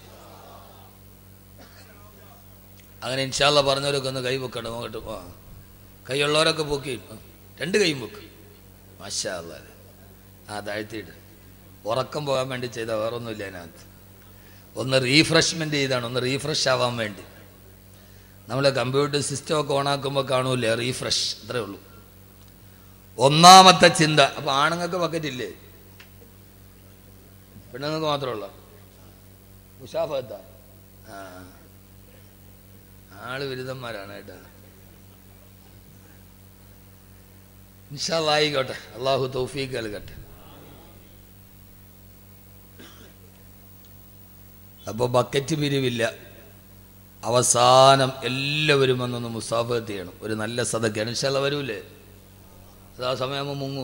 അങ്ങനെ ഇൻഷാല്ല പറഞ്ഞവരൊക്കെ ഒന്ന് കൈ പൊക്കണം നോക്കട്ടെ ആ കൈയുള്ളവരൊക്കെ പൊക്കി ആ, രണ്ട് കൈയും പൊക്ക് മാഷാ അല്ലാ ആ താഴ്ത്തിയിട്ട് ഉറക്കം പോകാൻ വേണ്ടി ചെയ്ത വേറൊന്നുമില്ല അതിനകത്ത് ഒന്ന് റീഫ്രഷ്മെൻ്റ് ചെയ്താണ് ഒന്ന് റീഫ്രഷ് ആവാൻ വേണ്ടി നമ്മൾ കമ്പ്യൂട്ടർ സിസ്റ്റം ഒക്കെ ഓണാക്കുമ്പോൾ കാണൂലേ റീഫ്രഷ് അത്രേ ഉള്ളൂ ഒന്നാമത്തെ ചിന്ത അപ്പോൾ ആണുങ്ങൾക്ക് ബക്കറ്റ് ഇല്ലേ പെണ്ണുങ്ങൾക്ക് മാത്രമുള്ള മുഷാഫത്താ ആ ആള് ബിരുദന്മാരാണ് കേട്ടോ ഇൻഷാല്ലായിക്കോട്ടെ അള്ളാഹു തൗഫീഖ് നൽകട്ടെ അപ്പോൾ ബക്കറ്റ് പിരിവില്ല അവസാനം എല്ലാവരും വന്നൊന്ന് മുസാഫത്ത് ചെയ്യണം ഒരു നല്ല സദക്കാണ് ഇൻഷാല്ല വരൂലേ അത് ആ സമയമാകുമ്പോൾ മുങ്ങൂ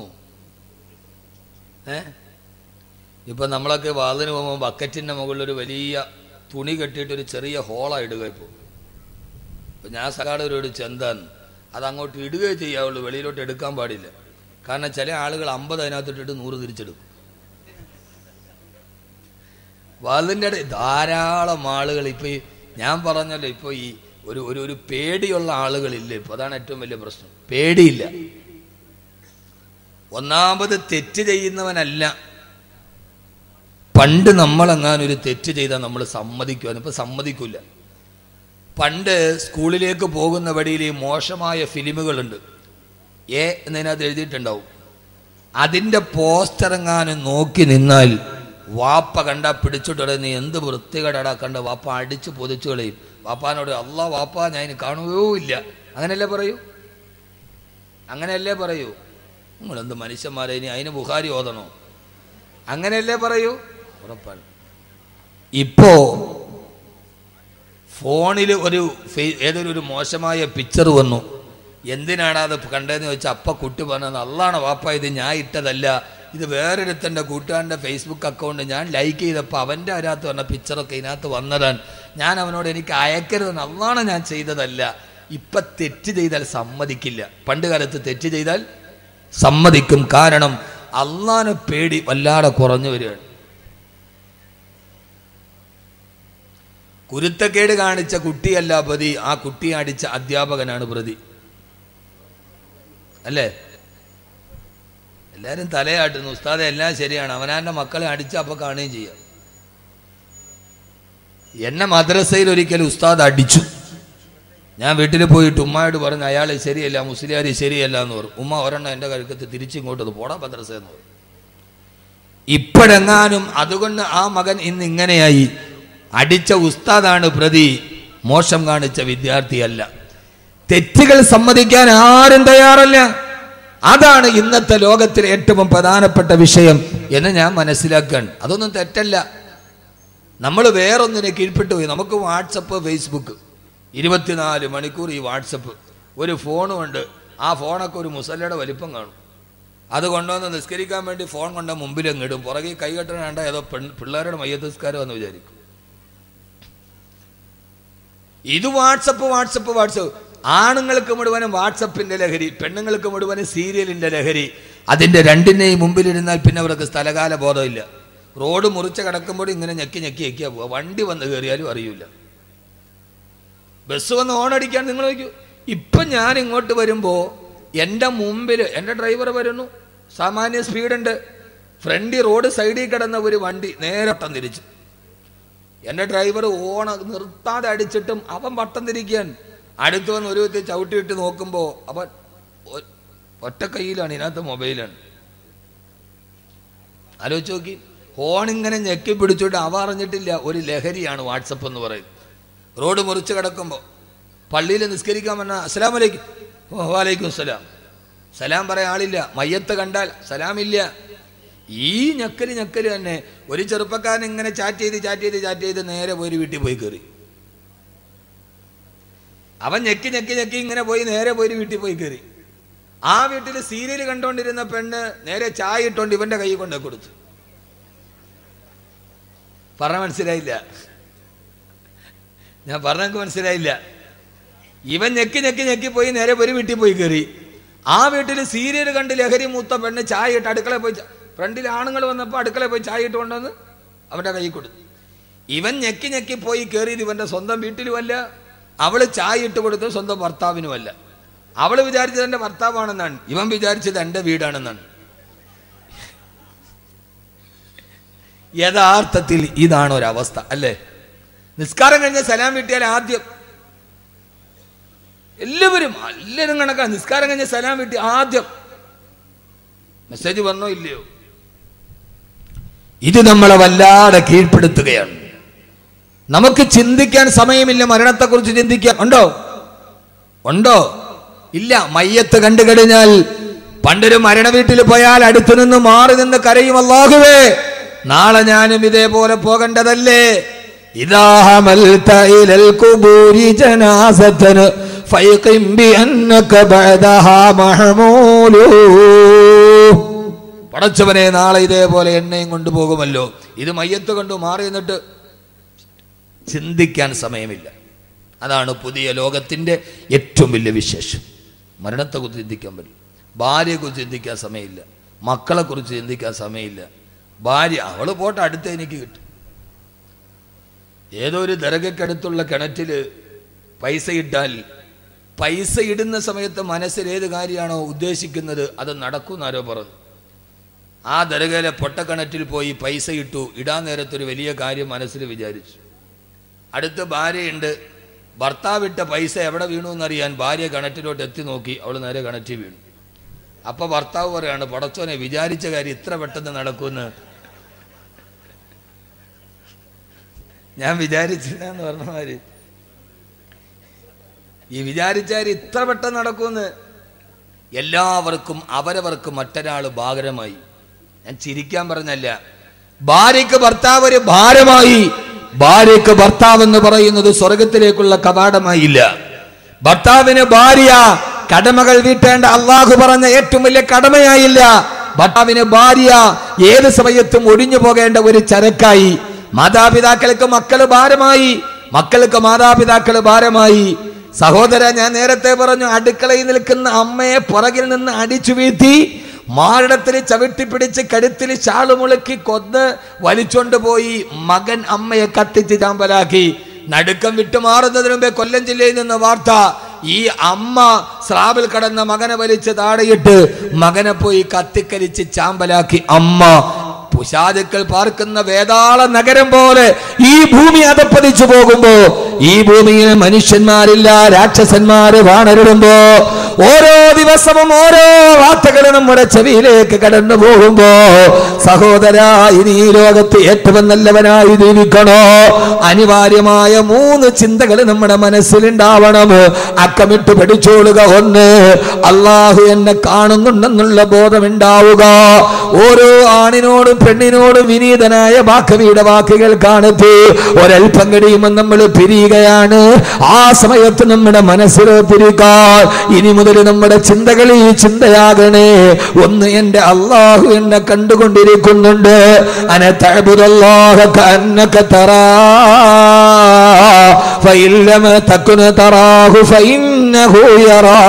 ഏ ഇപ്പം നമ്മളൊക്കെ വാതിന് പോകുമ്പോൾ ബക്കറ്റിൻ്റെ മുകളിൽ ഒരു വലിയ തുണി കെട്ടിയിട്ട് ഒരു ചെറിയ ഹോളാണ് ഇടുക ഇപ്പോൾ ഇപ്പം ഞാൻ സകാടവരോട് ചെന്താന്ന് അത് അങ്ങോട്ട് ഇടുകയേ ചെയ്യാവുള്ളൂ വെളിയിലോട്ട് എടുക്കാൻ പാടില്ല കാരണം ചില ആളുകൾ അമ്പത് അതിനകത്തിട്ടിട്ട് നൂറ് തിരിച്ചെടുക്കും വാതിൻ്റെ ഇടയിൽ ധാരാളം ആളുകൾ ഇപ്പോൾ ഈ ഞാൻ പറഞ്ഞല്ലോ ഇപ്പോൾ ഈ ഒരു ഒരു ഒരു പേടിയുള്ള ആളുകളില്ല ഇപ്പോൾ അതാണ് ഏറ്റവും വലിയ പ്രശ്നം പേടിയില്ല ഒന്നാമത് തെറ്റ് ചെയ്യുന്നവനല്ല പണ്ട് നമ്മളെങ്ങാനും ഒരു തെറ്റ് ചെയ്താൽ നമ്മൾ സമ്മതിക്കുവാൻ ഇപ്പം സമ്മതിക്കില്ല പണ്ട് സ്കൂളിലേക്ക് പോകുന്ന വഴിയിൽ ഈ മോശമായ ഫിലിമുകളുണ്ട് എ എന്നതിനകത്ത് എഴുതിയിട്ടുണ്ടാവും അതിൻ്റെ പോസ്റ്റർ എങ്ങാനും നോക്കി നിന്നാൽ വാപ്പ കണ്ട പിടിച്ചിട്ട് നീ എന്ത് വൃത്തികേടാ കണ്ട വാപ്പ അടിച്ച് പൊതിച്ചു കളയും വാപ്പാനോട് അല്ല വാപ്പ ഞാൻ ഇനി കാണുകയോ ഇല്ല അങ്ങനെയല്ലേ പറയൂ അങ്ങനെയല്ലേ പറയൂ നിങ്ങളെന്ത് മനുഷ്യന്മാരെ ഇനി അതിന് ബുഹാരി ഓതണോ അങ്ങനെയല്ലേ പറയൂ ഉറപ്പാണ് ഇപ്പോ ഫോണിൽ ഒരു ഫേ- ഏതൊരു ഒരു മോശമായ പിക്ചർ വന്നു എന്തിനാണ് അത് കണ്ടതെന്ന് ചോദിച്ചാൽ അപ്പ കുട്ടി പറഞ്ഞത് അള്ളാണ് വാപ്പ ഇത് ഞാൻ ഇട്ടതല്ല ഇത് വേറൊരുത്തൻ്റെ കൂട്ടുകാരൻ്റെ ഫേസ്ബുക്ക് അക്കൗണ്ട് ഞാൻ ലൈക്ക് ചെയ്തപ്പോൾ അവൻ്റെ അതിനകത്ത് വന്ന പിക്ചറൊക്കെ ഇതിനകത്ത് വന്നതാണ് ഞാൻ അവനോട് എനിക്ക് അയക്കരുതെന്ന് അള്ളാണ് ഞാൻ ചെയ്തതല്ല ഇപ്പം തെറ്റ് ചെയ്താൽ സമ്മതിക്കില്ല പണ്ട് കാലത്ത് തെറ്റ് ചെയ്താൽ സമ്മതിക്കും കാരണം അള്ളാനെ പേടി വല്ലാതെ കുറഞ്ഞു വരികയാണ് കുരുത്തക്കേട് കാണിച്ച കുട്ടിയല്ല പ്രതി ആ കുട്ടിയെ അടിച്ച അധ്യാപകനാണ് പ്രതി അല്ലേ എല്ലാരും തലയാട്ടുന്നു ഉസ്താദെ എല്ലാം ശരിയാണ് അവനാന്റെ മക്കളെ അടിച്ച അപ്പൊ കാണുകയും ചെയ്യാം എന്നെ മദ്രസയിൽ ഒരിക്കൽ ഉസ്താദ് അടിച്ചു ഞാൻ വീട്ടിൽ പോയിട്ട് ഉമ്മയോട് പറഞ്ഞു അയാൾ ശരിയല്ല മുസ്ലിയാർ ശരിയല്ല എന്ന് പറഞ്ഞു ഉമ്മ ഒരെണ്ണം എൻ്റെ കഴുക്കത്ത് തിരിച്ചിങ്ങോട്ട് പോടാ മദ്രസ എന്ന് പറഞ്ഞു ഇപ്പോഴെങ്ങാനും അതുകൊണ്ട് ആ മകൻ ഇന്ന് ഇങ്ങനെയായി അടിച്ച ഉസ്താദാണ് പ്രതി മോശം കാണിച്ച വിദ്യാർത്ഥിയല്ല തെറ്റുകൾ സമ്മതിക്കാൻ ആരും തയ്യാറല്ല അതാണ് ഇന്നത്തെ ലോകത്തിലെ ഏറ്റവും പ്രധാനപ്പെട്ട വിഷയം എന്ന് ഞാൻ മനസ്സിലാക്കാൻ അതൊന്നും തെറ്റല്ല നമ്മൾ വേറൊന്നിനെ കീഴ്പ്പെട്ടു പോയി നമുക്ക് വാട്സപ്പ് ഫേസ്ബുക്ക് ഇരുപത്തിനാല് മണിക്കൂർ ഈ വാട്സപ്പ് ഒരു ഫോണും ഉണ്ട് ആ ഫോണൊക്കെ ഒരു മുസല്ലയുടെ വലിപ്പം കാണും അത് കൊണ്ടുവന്ന് നിസ്കരിക്കാൻ വേണ്ടി ഫോൺ കൊണ്ട് മുമ്പിൽ ഇടും പുറകെ കൈകെട്ടണ കണ്ട ഏതോ പെൺ പിള്ളേരുടെ മയ്യത്ത് നിസ്കാരം എന്ന് വിചാരിക്കും ഇത് വാട്സപ്പ് വാട്സപ്പ് വാട്സപ്പ് ആണുങ്ങൾക്ക് മുഴുവനും വാട്സപ്പിന്റെ ലഹരി പെണ്ണുങ്ങൾക്ക് മുഴുവനും സീരിയലിന്റെ ലഹരി അതിന്റെ രണ്ടിനെയും മുമ്പിലിരുന്നാൽ പിന്നെ അവർക്ക് സ്ഥലകാല ബോധമില്ല റോഡ് മുറിച്ച് കിടക്കുമ്പോൾ ഇങ്ങനെ ഞെക്കി ഞെക്കി ഞെക്കിയാ പോവുക വണ്ടി വന്ന് കയറിയാലും അറിയില്ല ബസ് വന്ന് ഓണടിക്കാൻ നിങ്ങൾ നോക്കൂ ഇപ്പം ഞാൻ ഇങ്ങോട്ട് വരുമ്പോൾ എൻ്റെ മുമ്പിൽ എൻ്റെ ഡ്രൈവർ വരുന്നു സാമാന്യ സ്പീഡുണ്ട് ഫ്രണ്ടി റോഡ് സൈഡിൽ കിടന്ന ഒരു വണ്ടി നേരെ വട്ടം തിരിച്ചു എൻ്റെ ഡ്രൈവർ ഓണ നിർത്താതെ അടിച്ചിട്ടും അവൻ വട്ടം തിരിക്കാൻ അടുത്ത് വന്ന് ഒരു വ്യക്തി ചവിട്ടിയിട്ട് നോക്കുമ്പോൾ അവൻ ഒ- ഒറ്റ കയ്യിലാണ് ഇതിനകത്ത് മൊബൈലാണ് ആലോചിച്ച് നോക്കി ഫോൺ ഇങ്ങനെ ഞെക്കി പിടിച്ചിട്ട് അവ അറിഞ്ഞിട്ടില്ല ഒരു ലഹരിയാണ് വാട്സപ്പ് എന്ന് പറയുന്നത് റോഡ് മുറിച്ച് കിടക്കുമ്പോൾ പള്ളിയിൽ നിസ്കരിക്കാൻ പറഞ്ഞാൽ അസ്സലാം വലൈക്കും ഓ വാലൈക്കും സലാം സലാം പറയാൻ ആളില്ല മയ്യത്ത് കണ്ടാൽ സലാമില്ല ഈ ഞക്കല് ഞക്കല് തന്നെ ഒരു ചെറുപ്പക്കാരൻ ഇങ്ങനെ ചാറ്റ് ചെയ്ത് ചാറ്റ് ചെയ്ത് ചാറ്റ് ചെയ്ത് നേരെ പോയി ഒരു വീട്ടിൽ പോയി കയറി അവൻ ഞെക്കി ഞെക്കി ഞെക്കി ഇങ്ങനെ പോയി നേരെ പോയി ഒരു വീട്ടിൽ പോയി കയറി ആ വീട്ടിൽ സീരിയൽ കണ്ടോണ്ടിരുന്ന പെണ്ണ് നേരെ ചായ ഇട്ടോണ്ട് ഇവന്റെ കൈ കൊണ്ട് കൊടുത്തു പറഞ്ഞ മനസ്സിലായില്ല ഞാൻ പറഞ്ഞക്ക് മനസ്സിലായില്ല ഇവൻ ഞെക്കി ഞെക്കി ഞെക്കി പോയി നേരെ ഒരു വീട്ടിൽ പോയി കയറി ആ വീട്ടിൽ സീരിയൽ കണ്ട് ലഹരി മൂത്ത പെണ്ണ് ചായ ഇട്ട് അടുക്കളയിൽ പോയി ച- ഫ്രണ്ടിൽ ആണുങ്ങൾ വന്നപ്പോൾ അടുക്കളയിൽ പോയി ചായ ഇട്ട് കൊണ്ടുവന്ന് അവന്റെ കൈ കൊടുത്തു ഇവൻ ഞെക്കി ഞെക്കി പോയി കയറിയത് ഇവന്റെ സ്വന്തം വീട്ടിലുമല്ല അവള് ചായ ഇട്ട് കൊടുത്തത് സ്വന്തം ഭർത്താവിനുമല്ല അവള് വിചാരിച്ചത് എന്റെ ഭർത്താവാണെന്നാണ് ഇവൻ വിചാരിച്ചത് എന്റെ വീടാണെന്നാണ് യഥാർത്ഥത്തിൽ ഇതാണ് ഒരവസ്ഥ അല്ലേ നിസ്കാരം കഴിഞ്ഞ സലാം വീട്ടിയാൽ ആദ്യം എല്ലാവരും എല്ലാവരും കണക്കാണ് നിസ്കാരം കഴിഞ്ഞ സലാം വീട്ടി ആദ്യം മെസ്സേജ് വന്നോ ഇല്ലയോ ഇത് നമ്മളെ വല്ലാതെ കീഴ്പ്പെടുത്തുകയാണ് നമുക്ക് ചിന്തിക്കാൻ സമയമില്ല മരണത്തെക്കുറിച്ച് ചിന്തിക്കാൻ ഉണ്ടോ ഉണ്ടോ ഇല്ല മയ്യത്ത് കണ്ടു കഴിഞ്ഞാൽ പണ്ടൊരു മരണ വീട്ടിൽ പോയാൽ അടുത്തു നിന്ന് മാറി നിന്ന് കരയും അല്ലാഹുവേ നാളെ ഞാനും ഇതേപോലെ പോകേണ്ടതല്ലേ ഇതാ ഹമൽത ഇലൽ ഖുബൂരി ജനാസതൻ ഫൈഖിം ബിഅന്നക ബഅദഹാ മഹ്മൂലൂ പടച്ചവനെ നാളെ ഇതേപോലെ എണ്ണയും കൊണ്ടുപോകുമല്ലോ ഇത് മയ്യത്ത് കണ്ടു മാറി എന്നിട്ട് ചിന്തിക്കാൻ സമയമില്ല അതാണ് പുതിയ ലോകത്തിൻ്റെ ഏറ്റവും വലിയ വിശേഷം മരണത്തെക്കുറിച്ച് ചിന്തിക്കാൻ പറ്റില്ല ഭാര്യയെക്കുറിച്ച് ചിന്തിക്കാൻ സമയമില്ല മക്കളെക്കുറിച്ച് ചിന്തിക്കാൻ സമയമില്ല ഭാര്യ അവൾ പോട്ടെ അടുത്ത് എനിക്ക് കിട്ടും ഏതോ ഒരു ദർഗക്കടുത്തുള്ള കിണറ്റിൽ പൈസ ഇട്ടാൽ പൈസ ഇടുന്ന സമയത്ത് മനസ്സിൽ ഏത് കാര്യമാണോ ഉദ്ദേശിക്കുന്നത് അത് നടക്കും ആരോ പറഞ്ഞു ആ ദർഗയിലെ പൊട്ടക്കിണറ്റിൽ പോയി പൈസ ഇട്ടു ഇടാൻ നേരത്തൊരു വലിയ കാര്യം മനസ്സിൽ വിചാരിച്ചു അടുത്ത് ഭാര്യയുണ്ട് ഭർത്താവിട്ട പൈസ എവിടെ വീണു എന്നറിയാൻ ഭാര്യ കിണറ്റിലോട്ട് എത്തി നോക്കി അവൾ നേരെ കിണറ്റിൽ വീണു അപ്പൊ ഭർത്താവ് പറയാണ് പടച്ചോനെ വിചാരിച്ച കാര്യം ഇത്ര പെട്ടെന്ന് നടക്കുമെന്ന് ഞാൻ വിചാരിച്ചില്ല എന്ന് പറഞ്ഞ മാതിരി ഈ വിചാരിച്ചാൽ ഇത്ര പെട്ടെന്ന് നടക്കുമെന്ന് എല്ലാവർക്കും അവരവർക്ക് മറ്റൊരാൾ ഭാഗരമായി ഞാൻ ചിരിക്കാൻ പറഞ്ഞല്ല ഭാര്യയ്ക്ക് ഭർത്താവ് ഒരു ഭാരമായി ഭാര്യയ്ക്ക് ഭർത്താവ് എന്ന് പറയുന്നത് സ്വർഗത്തിലേക്കുള്ള കവാടമായില്ല ഭർത്താവിന് ഭാര്യ കടമകൾ വീട്ടേണ്ട അള്ളാഹു പറഞ്ഞ ഏറ്റവും വലിയ കടമയായില്ല ഭർത്താവിന് ഭാര്യ ഏത് സമയത്തും ഒഴിഞ്ഞു പോകേണ്ട ഒരു ചരക്കായി മാതാപിതാക്കൾക്ക് മക്കള് ഭാരമായി മക്കൾക്ക് മാതാപിതാക്കള് ഭാരമായി സഹോദര ഞാൻ നേരത്തെ പറഞ്ഞു അടുക്കളയിൽ നിൽക്കുന്ന അമ്മയെ പുറകിൽ നിന്ന് അടിച്ചു വീഴ്ത്തി മാറിടത്തിൽ ചവിട്ടിപ്പിടിച്ച് കഴുത്തിൽ ശാളുമുളുക്കി കൊന്ന് വലിച്ചോണ്ട് പോയി മകൻ അമ്മയെ കത്തിച്ച് ചാമ്പലാക്കി നടുക്കം വിട്ടുമാറുന്നതിന് മുമ്പേ കൊല്ലം ജില്ലയിൽ നിന്ന് വാർത്ത ഈ അമ്മ സ്രാവിൽ കടന്ന മകനെ വലിച്ച് താഴെയിട്ട് മകനെ പോയി കത്തിക്കരിച്ച് ചാമ്പലാക്കി അമ്മ പുശാചുക്കൾ പാർക്കുന്ന വേതാള നഗരം പോലെ ഈ ഭൂമി അതപ്പതിച്ചു പോകുമ്പോ ഈ ഭൂമിയിൽ മനുഷ്യന്മാരില്ല രാക്ഷസന്മാര് വാണരിടുമ്പോ ഓരോ ദിവസവും ഓരോ വാർത്തകളും നമ്മുടെ ചെവിയിലേക്ക് കടന്നു പോകുമ്പോ സഹോദര ഇനി ഈ ലോകത്ത് ഏറ്റവും നല്ലവനായി ജീവിക്കണോ അനിവാര്യമായ മൂന്ന് ചിന്തകൾ നമ്മുടെ മനസ്സിലുണ്ടാവണം അക്കമിട്ട് പഠിച്ചോളുക ഒന്ന് അള്ളാഹു എന്നെ കാണുന്നുണ്ടെന്നുള്ള ബോധമുണ്ടാവുക ഓരോ ആണിനോടും പെണ്ണിനോടും വിനീതനായ വാക്കവിയുടെ വാക്കുകൾ കാണത്തി ഒരൽപ്പം കഴിയുമ്പോൾ നമ്മൾ പിരിയുകയാണ് ആ സമയത്ത് നമ്മുടെ മനസ്സിലോത്തിരിക്കാൻ ഇനി മുതൽ നമ്മുടെ ചിന്തകൾ ഈ ചിന്തയാകണേ ഒന്ന് എന്റെ അള്ളാഹു എന്നെ കണ്ടുകൊണ്ടിരിക്കുന്നുണ്ട് അന തഅബുദല്ലാഹ കഅന്നക തറാ ഫഇല്ലമ തകുന തറാഹു ഫഇന്നഹു യറാ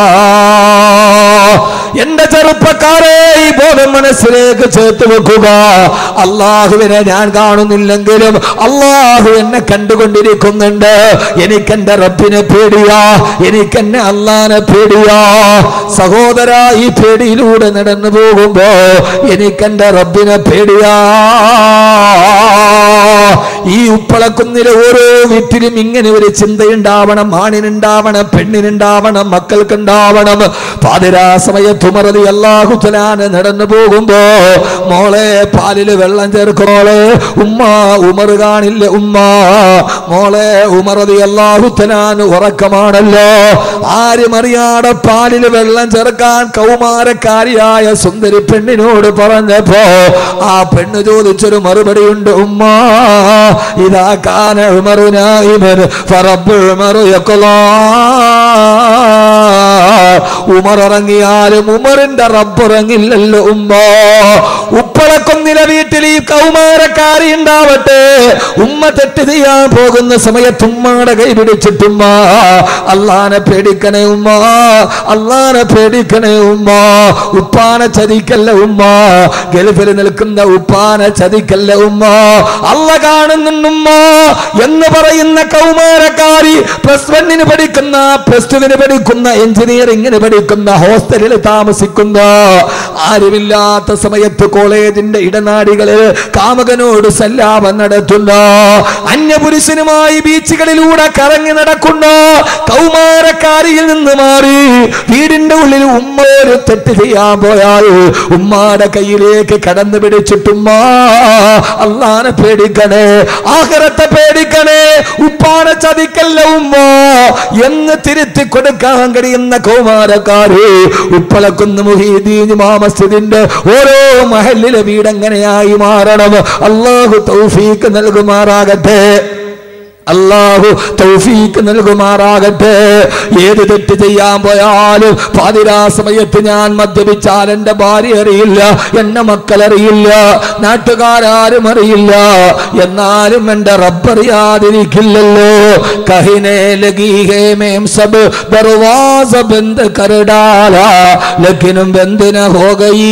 എന്റെ ചെറുപ്പക്കാരെ ഈ ബോധം മനസ്സിലേക്ക് ചേർത്ത് വെക്കുക അള്ളാഹുവിനെ ഞാൻ കാണുന്നില്ലെങ്കിലും അള്ളാഹു എന്നെ കണ്ടുകൊണ്ടിരിക്കുന്നുണ്ട് എനിക്കെന്റെ റബ്ബിനെ പേടിയാ എനിക്കെന്നെ അള്ളാനെ പേടിയാ സഹോദര ഈ പേടിയിലൂടെ നടന്നു പോകുമ്പോ എനിക്കെന്റെ റബ്ബിനെ പേടിയാ ഈ ഉപ്പളക്കുന്നിലെ ഓരോ വീട്ടിലും ഇങ്ങനെ ഒരു ചിന്തയുണ്ടാവണം ആണിനുണ്ടാവണം പെണ്ണിനുണ്ടാവണം മക്കൾക്കുണ്ടാവണം പാതിരാ സമയത്ത് മറതി അള്ളാഹു തലാന് നടന്നു പോകുമ്പോ മോളെ പാലില് വെള്ളം ചേർക്കോളെ ഉമ്മ ഉമർ കാണില്ല ഉമ്മ മോളെ ഉമറതി അള്ളാഹു തലാന് ഉറക്കമാണല്ലോ ആരും അറിയാതെ പാലില് വെള്ളം ചേർക്കാൻ കൗമാരക്കാരിയായ സുന്ദരി പെണ്ണിനോട് പറഞ്ഞപ്പോ ആ പെണ്ണ് ചോദിച്ചൊരു മറുപടിയുണ്ട് ഉമ്മ ഇതാ കാന ഉമറുനായിമൻ ഫറബ്ബുൽ ഉമറു യഖ്ലാ ഉമർ ഇറങ്ങിയാലും ഉമറിന്റെ റബ്ബ് ഇറങ്ങില്ലല്ലോ ഉമ്മ ഉപ്പളക്കൊന്നില വീട്ടിൽ ഈ കൗമാരക്കാരി ഉണ്ടാവട്ടെ ഉമ്മ തെറ്റ് ചെയ്യാൻ പോകുന്ന സമയത്ത് ഉമ്മയുടെ കൈ പിടിച്ചിട്ടുമ്മ അള്ളാനെ പേടിക്കണേ ഉമ്മ അള്ളാനെ പേടിക്കണേ ഉമ്മ ഉപ്പാനെ ചതിക്കല്ല ഉമ്മ ഗൾഫിൽ നിൽക്കുന്ന ഉപ്പാനെ ചതിക്കല്ല ഉമ്മ അല്ല കാണുന്നുണ്ടുമ്മ എന്ന് പറയുന്ന കൗമാരക്കാരി പ്ലസ് വണ്ണിന് പഠിക്കുന്ന പ്ലസ് ടുവിന് പഠിക്കുന്ന എഞ്ചിനീയറിംഗിന് പഠിക്കുന്ന ഹോസ്റ്റലിൽ താമസിക്കുന്ന ആരുമില്ലാത്ത സമയത്ത് കോളേജിന്റെ ഇടനാടികളിൽ കാമകനോട് സല്ലാപം നടത്തുന്ന അന്യപുരുഷനുമായി ബീച്ചുകളിലൂടെ കറങ്ങി നടക്കുന്ന കൗമാരക്കാരിയിൽ നിന്ന് മാറി വീടിന്റെ ഉള്ളിൽ ഉമ്മ ഒരു തെറ്റ് ചെയ്യാൻ പോയാൽ ഉമ്മാടെ കയ്യിലേക്ക് കടന്നു പിടിച്ചിട്ടുമ്മ അള്ളാനെ പേടിക്കണേ ആഹ്റത്തെ പേടിക്കണേ ഉപ്പാനെ ചതിക്കല്ല ഉമ്മ എന്ന് തിരുത്തി കൊടുക്കാൻ കഴിയുന്ന കൗമാരക്കാര് ഉപ്പളക്കുന്ന് മുഹീദീൻ മാമസ്ജിദിന്റെ ഓരോ മഹലിലെ വീടെങ്ങനെയായി മാറണം അള്ളാഹു തൗഫീക്ക് നൽകുമാറാകട്ടെ അള്ളാഹു തൗഫീക്ക് നൽകുമാറാകട്ടെ ഏത് തെറ്റ് ചെയ്യാൻ പോയാലും പാതിരാ സമയത്ത് ഞാൻ മദ്യപിച്ചാൽ എന്റെ ഭാര്യ അറിയില്ല എന്നെ മക്കൾ അറിയില്ല നാട്ടുകാരും അറിയില്ല എന്നാലും എന്റെ റബ്ബറിയാതിരിക്കില്ലല്ലോ കഹിനെ ലഗീഹേ മേം സബ് ദർവാസ ബന്ദ് കർ ഡാലാ ലക്കിനും ബന്ദ് ന ഹോ ഗയി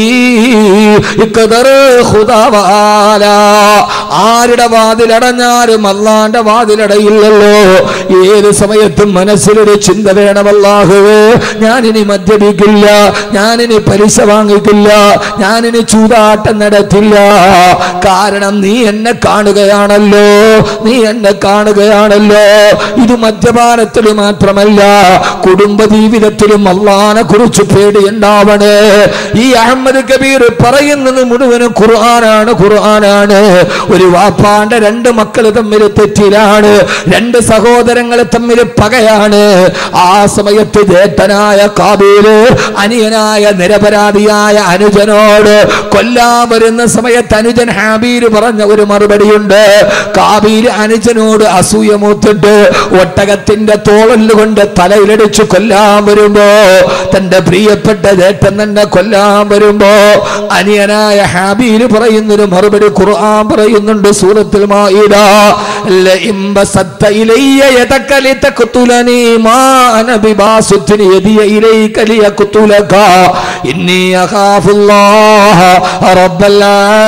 ഇഖദർ ഖുദാ വാലാ ആരുടെ വാതിലടഞ്ഞാലും അള്ളാന്റെ വാതിലടയില്ലല്ലോ ഏത് സമയത്തും മനസ്സിലൊരു ചിന്ത വേണമല്ലാഹുവേ ഞാനിനി മദ്യപിക്കില്ല ഞാനിനി പലിശ വാങ്ങിക്കില്ല ഞാനിനി ചൂതാട്ടം നടത്തില്ല കാരണം നീ എന്നെ കാണുകയാണല്ലോ നീ എന്നെ കാണുകയാണല്ലോ ഇത് മദ്യപാനത്തിൽ മാത്രമല്ല കുടുംബ ജീവിതത്തിലും അള്ളാനെ കുറിച്ച് പേടിയുണ്ടാവണേ ഈ അഹമ്മദ് കബീർ പറയുന്നത് മുഴുവനും ഖുർആനാണ് ഖുർആനാണ് ഒരു വാപ്പാന്റെ രണ്ട് മക്കൾ തമ്മിൽ തെറ്റിലാണ് രണ്ട് സഹോദരങ്ങൾ തമ്മിൽ പകയാണ് ആ സമയത്ത് ജേട്ടനായ കാബീല് അനിയനായ നിരപരാധിയായ അനുജനോട് കൊല്ലാൻ വരുന്ന സമയത്ത് അനുജൻ ഹാബീല് പറഞ്ഞ ഒരു മറുപടിയുണ്ട് കാബീല് അനുജനോട് അസൂയ മൂത്തിട്ട് ഒട്ടകത്തിന്റെ തോളല് കൊണ്ട് തലയിലടിച്ച് കൊല്ലാൻ വരുമ്പോ തന്റെ പ്രിയപ്പെട്ട ജേട്ടൻ തന്നെ കൊല്ലാൻ വരുമ്പോ അനിയനായ ഹാബീല് പറയുന്നൊരു മറുപടി ഖുർആൻ പറയുന്നുണ്ട് സൂറത്തിൽ മായിദ ലഇം ബസത്ത ഇലയ്യ യദക ലിതഖ്തുലനി മാ അന ബിബാസുത്തിൻ യദിയ ഇലൈക ലിയഖ്തുലക ഇന്നി അഖാഫുല്ലാഹ റബ്ബൽ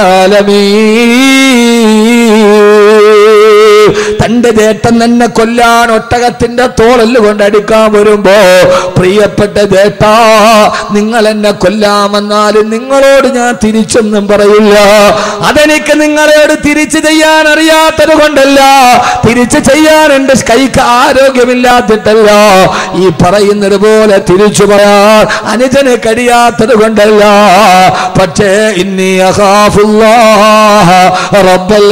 ആലമീൻ തന്റെ ജേട്ടൻ തന്നെ കൊല്ലാൻ ഒട്ടകത്തിന്റെ തോളല് കൊണ്ട് അടിക്കാൻ വരുമ്പോ പ്രിയപ്പെട്ട ജേട്ടാ നിങ്ങൾ എന്നെ കൊല്ലാമെന്നാലും നിങ്ങളോട് ഞാൻ തിരിച്ചൊന്നും പറയില്ല അതെനിക്ക് നിങ്ങളോട് തിരിച്ചു ചെയ്യാൻ അറിയാത്തത് കൊണ്ടല്ല തിരിച്ചു ചെയ്യാൻ എന്റെ കൈക്ക് ആരോഗ്യമില്ലാത്തിട്ടല്ല ഈ പറയുന്നത് പോലെ തിരിച്ചു പറയാൻ അനുജന് കഴിയാത്തത് കൊണ്ടല്ല പക്ഷേ ഇന്നി അഖാഫുല്ലാഹ റബ്ബൽ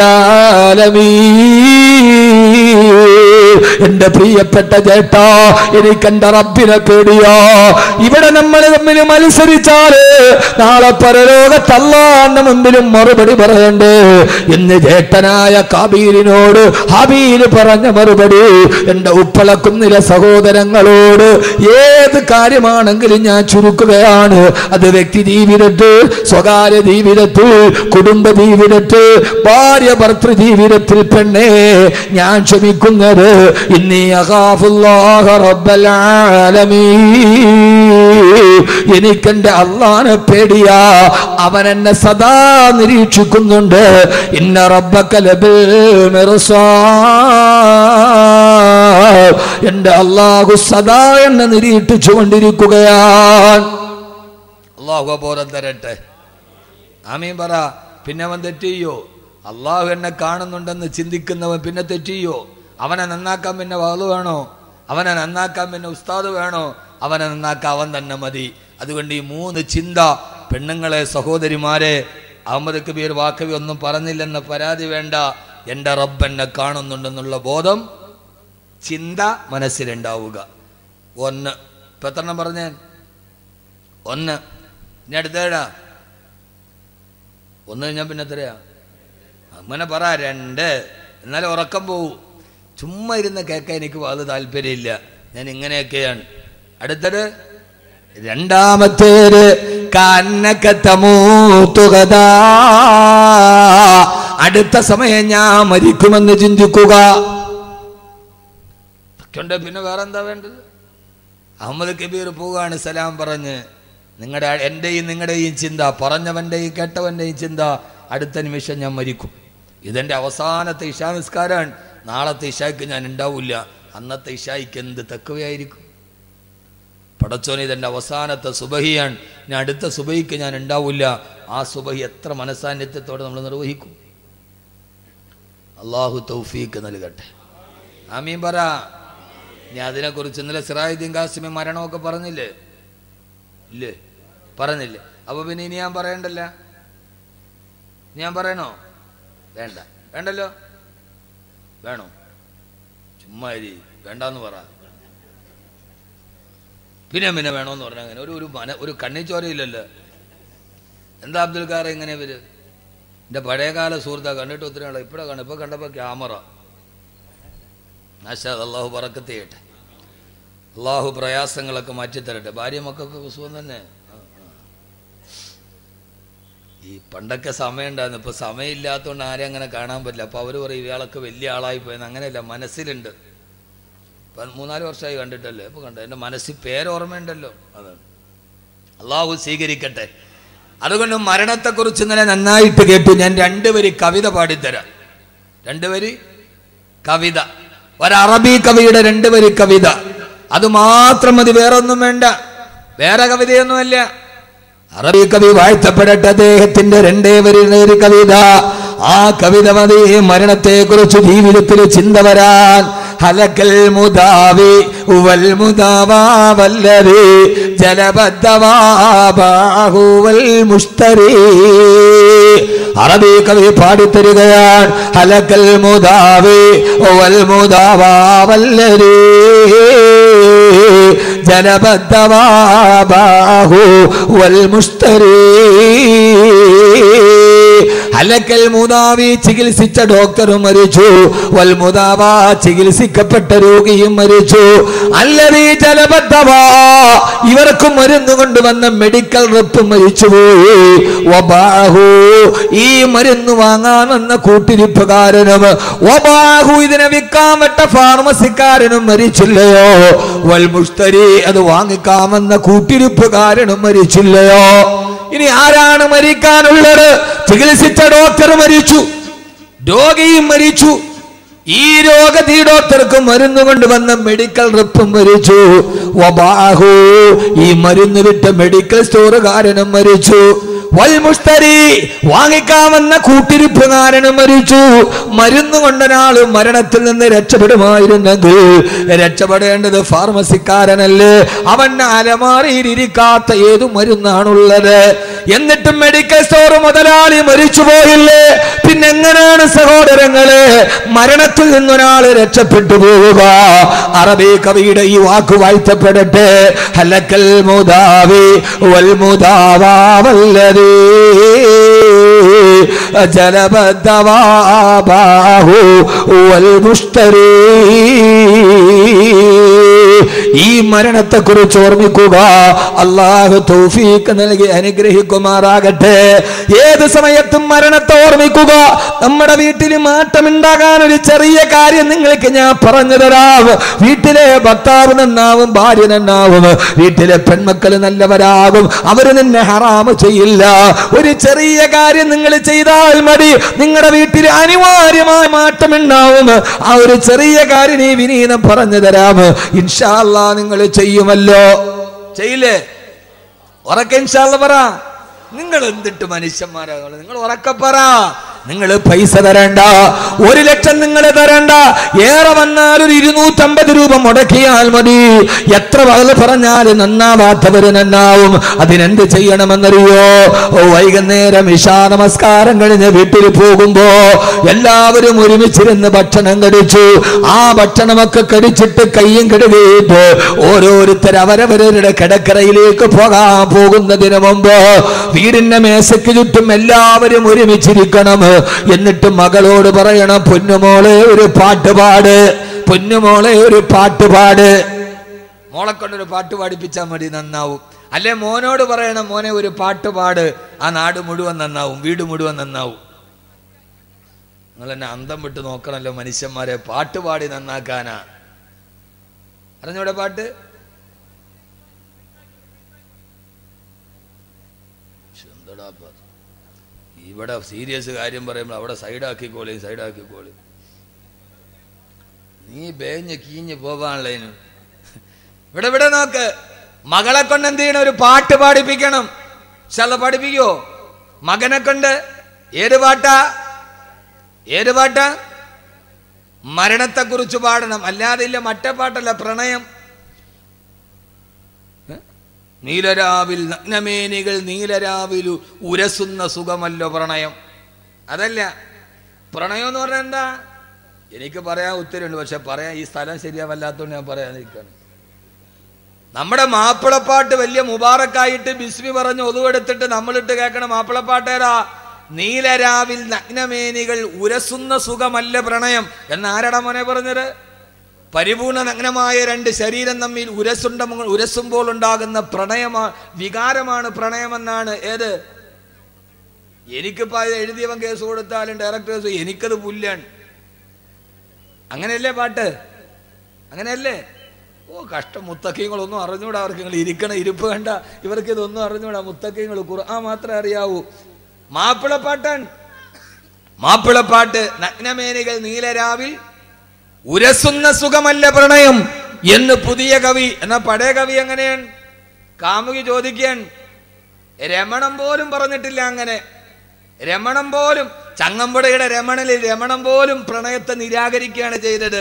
ആലമീൻ എന്റെ പ്രിയപ്പെട്ട ചേട്ടാ എനിക്ക് എന്റെ റബ്ബിനെ പേടിയോ ഇവിടെ നമ്മൾ തമ്മിൽ മത്സരിച്ചാല് നാളെ പരലോകത്തല്ലാന്റെ മുമ്പിലും മറുപടി പറയണ്ടേ എന്ന് ചേട്ടനായ കാബീലിനോട് ഹബീല് പറഞ്ഞ മറുപടി എന്റെ ഉപ്പളക്കുന്നിലെ സഹോദരങ്ങളോട് ഏത് കാര്യമാണെങ്കിലും ഞാൻ ചുരുക്കുകയാണ് അത് വ്യക്തി ജീവിതത്തിൽ സ്വകാര്യ ജീവിതത്തിൽ കുടുംബ ജീവിതത്തിൽ ഭാര്യ ഭർത്തൃ ജീവിതത്തിൽ പെണ്ണേ ഞാൻ ക്ഷമിക്കുന്നത് ഇന്നി അഖാഫുല്ലാഹ റബ്ബൽ ആലമീൻ എനിക്കെന്റെ അള്ളാനെ പേടിയാ അവൻ എന്നെ സദാ നിരീക്ഷിക്കുന്നുണ്ട് ഇന്ന റബ്ബക ലബിൽ മിർസാദ്. എന്റെ അള്ളാഹു സദാ എന്നെ നിരീക്ഷിച്ചു കൊണ്ടിരിക്കുകയാണ് അള്ളാഹു ബോധം തരട്ടെ ആമീൻ പറ പിന്നെ അവൻ തെറ്റ് ചെയ്യോ അള്ളാഹു എന്നെ കാണുന്നുണ്ടെന്ന് ചിന്തിക്കുന്നവൻ പിന്നെ തെറ്റിയോ അവനെ നന്നാക്കാൻ പിന്നെ വാള് വേണോ അവനെ നന്നാക്കാൻ പിന്നെ ഉസ്താദ് വേണോ അവനെ നന്നാക്കാൻ അവൻ തന്നെ മതി അതുകൊണ്ട് ഈ മൂന്ന് ചിന്ത പെണ്ണുങ്ങളെ സഹോദരിമാരെ അഹമ്മദ് കബീർ വാക്കവി ഒന്നും പറഞ്ഞില്ലെന്ന പരാതി വേണ്ട എൻ്റെ റബ്ബ് എന്നെ കാണുന്നുണ്ടെന്നുള്ള ബോധം ചിന്ത മനസ്സിലുണ്ടാവുക ഒന്ന് ഇപ്പൊ എത്ര എണ്ണം പറഞ്ഞേ ഒന്ന് ഇനി അടുത്തേടാ ഒന്ന് കഴിഞ്ഞാൽ പിന്നെ എത്രയാ അങ്ങനെ പറ രണ്ട് എന്നാലും ഉറക്കം പോവും ചുമ്മാ ഇരുന്ന് കേൾക്കാൻ എനിക്ക് അത് താല്പര്യമില്ല ഞാൻ ഇങ്ങനെയൊക്കെയാണ് അടുത്തത് രണ്ടാമത്തേത് കന്നക്കത്തമൂത്തുകതാ അടുത്ത സമയം ഞാൻ മരിക്കുമെന്ന് ചിന്തിക്കുക ണ്ട് പിന്നെ വേറെ എന്താ വേണ്ടത് അഹമ്മദ് കബീർ പോവുകയാണ് സലാം പറഞ്ഞ് നിങ്ങളുടെ എൻ്റെയും നിങ്ങളുടെയും ചിന്ത പറഞ്ഞവൻ്റെയും കേട്ടവൻ്റെയും ചിന്ത അടുത്ത നിമിഷം ഞാൻ മരിക്കും ഇതെൻ്റെ അവസാനത്തെ ഇഷാ നിസ്കാരമാണ് നാളത്തെ ഇഷായ്ക്ക് ഞാൻ ഉണ്ടാവില്ല അന്നത്തെ ഇഷായ്ക്ക് എന്ത് തക്കവയായിരിക്കും പടച്ചോന് ഇതെൻ്റെ അവസാനത്തെ സുബഹിയാണ് ഞാൻ അടുത്ത സുബഹിക്ക് ഞാൻ ഉണ്ടാവില്ല ആ സുബഹി എത്ര മനസാന്നിധ്യത്തോടെ നമ്മൾ നിർവഹിക്കും അള്ളാഹു തൗഫീക്ക് നൽകട്ടെ ആമീൻ പറ ഞാൻ അതിനെക്കുറിച്ച് ഇന്നലെ സിറായുദ്ദീൻ കാസിമി മരണമൊക്കെ പറഞ്ഞില്ലേ ഇല്ലേ പറഞ്ഞില്ലേ അപ്പൊ പിന്നെ ഇനി ഞാൻ പറയണ്ടല്ല ഞാൻ പറയണോ വേണ്ട വേണ്ടല്ലോ വേണോ ചുമ്മാ ഇരി വേണ്ടെന്ന് പറ പിന്നെ പിന്നെ വേണോന്ന് പറഞ്ഞ അങ്ങനെ ഒരു ഒരു മന ഒരു കണ്ണിച്ചോരയില്ലല്ലോ എന്താ അബ്ദുൽ ഖാർ ഇങ്ങനെ ഇവര് എൻ്റെ പഴയകാല സുഹൃത്താ കണ്ടിട്ട് ഒത്തിരി നാളെ ഇപ്പോഴാ കാണും ഇപ്പൊ കണ്ടപ്പോ ക്യാമറ നാശാദ് അള്ളാഹു പറക്കത്ത് ചെയ്യട്ടെ അള്ളാഹു പ്രയാസങ്ങളൊക്കെ മാറ്റിത്തരട്ടെ ഭാര്യ മക്കൾക്കൊക്കെ സുഖം തന്നെ ആ, ആ. ഈ പണ്ടൊക്കെ സമയം ഉണ്ടായിരുന്നു ഇപ്പൊ സമയമില്ലാത്തതുകൊണ്ട് ആരെയും അങ്ങനെ കാണാൻ പറ്റില്ല അപ്പൊ അവര് പറയും ഇയാളൊക്കെ വലിയ ആളായി പോയെന്ന് അങ്ങനെയല്ല മനസ്സിലുണ്ട് ഇപ്പൊ മൂന്നാല് വർഷമായി കണ്ടിട്ടല്ലേ ഇപ്പൊ കണ്ടു എന്റെ മനസ്സിൽ പേരോർമ്മയുണ്ടല്ലോ അതാണ് അള്ളാഹു സ്വീകരിക്കട്ടെ അതുകൊണ്ട് മരണത്തെക്കുറിച്ച് ഇന്നലെ നന്നായിട്ട് കേട്ടു ഞാൻ രണ്ടുപേര് കവിത പാടിത്തരാം രണ്ടുപേര് കവിത ഒരറബി കവിയുടെ രണ്ടുപേര് കവിത അത് മാത്രം മതി വേറെ ഒന്നും വേണ്ട വേറെ കവിതയൊന്നുമല്ല അറബി കവി വാഴ്ത്തപ്പെടട്ടെ അദ്ദേഹത്തിന്റെ രണ്ടേ വരിയുടെ ഒരു കവിത ആ കവിത മതി മരണത്തെ കുറിച്ച് ജീവിതത്തിൽ ചിന്ത വരാൻ ഹലക്കൽ മുദാവി വൽ മുദാവാ വല്ലരി ജലബദ്ധവാഹുവൽ മുസ്തരി അറബി കവി പാടിത്തരികയാണ് ഹലക്കൽ മുദാവി വൽ മുദാവാ വല്ലരി ജലബദ്ധവാഹു വൽ മുസ്തരി ഹലക്കൽ മുതാവി ചികിത്സിച്ച ഡോക്ടറും മരിച്ചു വൽ മുതാവ ചികിത്സിക്കപ്പെട്ട രോഗിയും മരിച്ചു അല്ലതീ ജലബദ്ധവാ ഇവർക്കും മരുന്ന് കൊണ്ടുവന്ന മെഡിക്കൽ റെപ്പ് മരിച്ചുപോയി വബാഹു ഈ മരുന്ന് വാങ്ങാൻ വന്ന കൂട്ടിരിപ്പുകാരനും വബാഹു ഇതിനെ വിൽക്കാൻ വിട്ട ഫാർമസിക്കാരനും മരിച്ചില്ലയോ വൽ മുസ്തരി അത് വാങ്ങിക്കാമെന്ന കൂട്ടിരിപ്പുകാരനും മരിച്ചില്ലയോ ഇനി ആരാണ് മരിക്കാനുള്ളത് ചികിത്സിച്ച ഡോക്ടർ മരിച്ചു രോഗിയും മരിച്ചു ഈ രോഗത്തി ഡോക്ടർക്ക് മരുന്ന് കൊണ്ടുവന്ന മെഡിക്കൽ റിപ്പും മരിച്ചു വബാഹു ഈ മരുന്ന് വിട്ട മെഡിക്കൽ സ്റ്റോറുകാരനും മരിച്ചു വൽമുസ്തരി വാങ്ങിക്കാമെന്ന കൂട്ടിരിപ്പുകാരനും മരിച്ചു മരുന്ന് കൊണ്ടൊരാൾ മരണത്തിൽ നിന്ന് രക്ഷപ്പെടുമായിരുന്നെങ്കിൽ രക്ഷപ്പെടേണ്ടത് ഫാർമസിക്കാരനല്ലേ അവന്റെ അലമാറിയിലിരിക്കാത്ത ഏതു മരുന്നാണുള്ളത് എന്നിട്ടും മെഡിക്കൽ സ്റ്റോർ മുതലാളി മരിച്ചു പോയില്ലേ പിന്നെ എങ്ങനെയാണ് സഹോദരങ്ങളെ മരണത്തിൽ നിന്നൊരാൾ രക്ഷപ്പെട്ടു പോവുക അറബി കവിയുടെ ഈ വാക്ക് വാഴ്ത്തപ്പെടട്ടെ ഹലക്കൽ മുദാവി വൽ മുദാവാ വല്ലതീ ജലബദ്ധവാഹു വൽ മുസ്തരീ ഈ മരണത്തെ കുറിച്ച് ഓർമ്മിക്കുക അള്ളാഹു തൗഫീക്ക് നൽകി അനുഗ്രഹിക്കുമാറാകട്ടെ ഏത് സമയത്തും മരണത്തെ ഓർമ്മിക്കുക നമ്മുടെ വീട്ടിൽ മാറ്റമുണ്ടാകാൻ ഒരു ചെറിയ കാര്യം നിങ്ങൾക്ക് ഞാൻ പറഞ്ഞു തരാം വീട്ടിലെ ഭർത്താവ് നന്നാവും ഭാര്യ നന്നാവും വീട്ടിലെ പെൺമക്കൾ നല്ലവരാകും അവര് നിന്നെ ഹറാമ് ചെയ്യില്ല ഒരു ചെറിയ കാര്യം നിങ്ങൾ ചെയ്താൽ മതി നിങ്ങളുടെ വീട്ടിൽ അനിവാര്യമായ മാറ്റമുണ്ടാവും ആ ഒരു ചെറിയ കാര്യം ഈ വിനീതം പറഞ്ഞു തരാം ഇൻഷാല്ല നിങ്ങൾ ചെയ്യുമല്ലോ ചെയ്യില്ലേ ഉറക്കെ ഇൻഷാല്ല പറ നിങ്ങൾ എന്തിട്ട് മനുഷ്യന്മാരാകുള്ളൂ നിങ്ങൾ ഉറക്കെ പറ നിങ്ങൾ പൈസ തരണ്ട ഒരു ലക്ഷം നിങ്ങൾ തരണ്ട ഏറെ വന്നാൽ ഒരു ഇരുന്നൂറ്റമ്പത് രൂപ മുടക്കിയാൽ മതി എത്ര വകല് പറഞ്ഞാൽ നന്നാവാത്തവര് നന്നാവും അതിനെന്ത് ചെയ്യണമെന്നറിയോ ഓ, വൈകുന്നേരം ഇഷാ നമസ്കാരം കഴിഞ്ഞ് വീട്ടിൽ പോകുമ്പോ എല്ലാവരും ഒരുമിച്ചിരുന്ന് ഭക്ഷണം കഴിച്ചു ആ ഭക്ഷണമൊക്കെ കഴിച്ചിട്ട് കയ്യും കഴുകിയിട്ട് ഓരോരുത്തർ അവരവരുടെ കിടക്കറയിലേക്ക് പോകാൻ പോകുന്നതിന് മുമ്പ് വീടിന്റെ മേശയ്ക്ക് ചുറ്റും എല്ലാവരും ഒരുമിച്ചിരിക്കണം എന്നിട്ട് മകളോട് പറയണം പൊന്നുമോളെ ഒരു പാട്ട് പാട് പൊന്നുമോളെ ഒരു പാട്ട് പാട് മോളെ കൊണ്ടൊരു പാട്ട് പാടിപ്പിച്ചാൽ മതി നന്നാവും അല്ലെ മോനോട് പറയണം മോനെ ഒരു പാട്ട് പാട് ആ നാട് മുഴുവൻ നന്നാവും വീട് മുഴുവൻ നന്നാവും നിങ്ങൾ എന്നെ അന്തം വിട്ട് നോക്കണല്ലോ മനുഷ്യന്മാരെ പാട്ട് പാടി നന്നാക്കാനാ അറിഞ്ഞൂടെ പാട്ട് ശ്ശെ, എന്തെടാ ഇപ്പൊ? ഇവിടെ സീരിയസ് കാര്യം പറയുമ്പോൾ അവിടെ സൈഡാക്കിക്കോളി സൈഡാക്കിക്കോളി നീ ബേഞ്ഞ് കീഞ്ഞ് പോവാനുള്ളതിന് ഇവിടെ ഇവിടെ നോക്ക് മകളെ കൊണ്ട് എന്ത് ചെയ്യണം ഒരു പാട്ട് പാടിപ്പിക്കണം ശല പഠിപ്പിക്കോ മകനെ കൊണ്ട് ഏത് പാട്ടാ ഏത് പാട്ടാ മരണത്തെ കുറിച്ച് പാടണം അല്ലാതെ ഇല്ല മറ്റേ പാട്ടല്ല പ്രണയം ഏ? നീലരാവിൽ നഗ്നമേനികൾ നീലരാവിൽ ഉരസുന്ന സുഖമല്ലോ പ്രണയം അതല്ല പ്രണയം എന്ന് പറഞ്ഞാൽ എന്താ എനിക്ക് പറയാൻ ഉത്തരവുണ്ട് പക്ഷെ പറയാൻ ഈ സ്ഥലം ശരിയാവല്ലാത്തതുകൊണ്ട് ഞാൻ പറയാതിരിക്കുകയാണ് നമ്മുടെ മാപ്പിളപ്പാട്ട് വലിയ മുബാറക്കായിട്ട് ബിസ്മി പറഞ്ഞ് ഒതുവെടുത്തിട്ട് നമ്മളിട്ട് കേൾക്കണ മാപ്പിളപ്പാട്ടേരാ നീലരാവിൽ നഗ്നമേനികൾ ഉരസുന്ന സുഖമല്ല പ്രണയം എന്ന് ആരാടാ മോനെ പറഞ്ഞത് പരിപൂർണ നഗ്നമായ രണ്ട് ശരീരം തമ്മിൽ ഉരസുണ്ട ഉരസുമ്പോൾ ഉണ്ടാകുന്ന പ്രണയമാ വികാരമാണ് പ്രണയമെന്നാണ് ഏത് എനിക്കിപ്പോ അത് എഴുതിയവൻ കേസ് കൊടുത്താലും ഡയറക്ടർ കേസ് എനിക്കത് പുല്ലാണ് അങ്ങനെയല്ലേ പാട്ട് അങ്ങനെയല്ലേ ഓ കഷ്ടം മുത്തക്കീങ്ങളൊന്നും അറിഞ്ഞൂടാ അവർക്ക് നിങ്ങൾ ഇരിക്കണ ഇരിപ്പ് കണ്ട ഇവർക്ക് ഇതൊന്നും അറിഞ്ഞൂടാ മുത്തക്കീങ്ങൾ ഖുർആൻ മാത്രമേ അറിയാവൂ മാപ്പിളപ്പാട്ടാണ് മാപ്പിളപ്പാട്ട് നഗ്നമേനികൾ നീലരാവിൽ ഉരസുന്ന സുഖമല്ല പ്രണയം എന്ന് പുതിയ കവി എന്നാ പഴയ കവി എങ്ങനെയാണ് കാമുകി ചോദിക്കാൻ രമണം പോലും പറഞ്ഞിട്ടില്ല അങ്ങനെ രമണം പോലും ചങ്ങമ്പുഴയുടെ രമണലിൽ രമണം പോലും പ്രണയത്തെ നിരാകരിക്കുകയാണ് ചെയ്തത്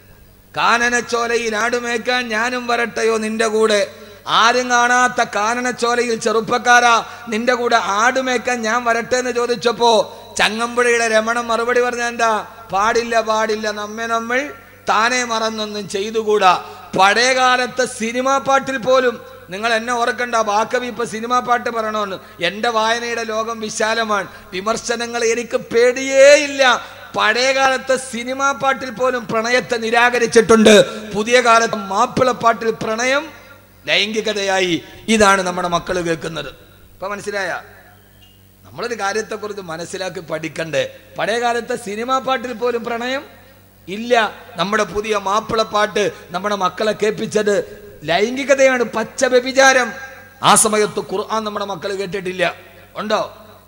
കാനനച്ചോലയിൽ ആടുമേക്കാൻ ഞാനും വരട്ടെയോ നിന്റെ കൂടെ ആരും കാണാത്ത കാനനച്ചോലയിൽ ചെറുപ്പക്കാരാ നിന്റെ കൂടെ ആടുമേക്കാൻ ഞാൻ വരട്ടെ എന്ന് ചോദിച്ചപ്പോ ചങ്ങമ്പുഴയുടെ രമണം മറുപടി പറഞ്ഞ എന്താ പാടില്ല പാടില്ല നമ്മെ നമ്മൾ താനെ മറന്നൊന്നും ചെയ്തുകൂടാ പഴയകാലത്തെ സിനിമാ പാട്ടിൽ പോലും നിങ്ങൾ എന്നെ ഓർക്കണ്ട ബാക്കവി ഇപ്പൊ സിനിമാ പാട്ട് പറയണമെന്ന് എന്റെ വായനയുടെ ലോകം വിശാലമാണ് വിമർശനങ്ങൾ എനിക്ക് പേടിയേയില്ല പഴയകാലത്തെ സിനിമാ പാട്ടിൽ പോലും പ്രണയത്തെ നിരാകരിച്ചിട്ടുണ്ട് പുതിയ കാലത്ത് മാപ്പിളപ്പാട്ടിൽ പ്രണയം ലൈംഗികതയായി ഇതാണ് നമ്മുടെ മക്കൾ കേൾക്കുന്നത് ഇപ്പൊ മനസ്സിലായ നമ്മളൊരു കാര്യത്തെക്കുറിച്ച് മനസ്സിലാക്കി പഠിക്കണ്ടേ പഴയ കാലത്തെ സിനിമാ പാട്ടിൽ പോലും പ്രണയം ഇല്ല നമ്മുടെ പുതിയ മാപ്പിളപ്പാട്ട് നമ്മുടെ മക്കളെ കേൾപ്പിച്ചത് ലൈംഗികതയാണ് പച്ച വ്യഭിചാരം ആ സമയത്ത് ഖുർആൻ നമ്മുടെ മക്കൾ കേട്ടിട്ടില്ല ഉണ്ടോ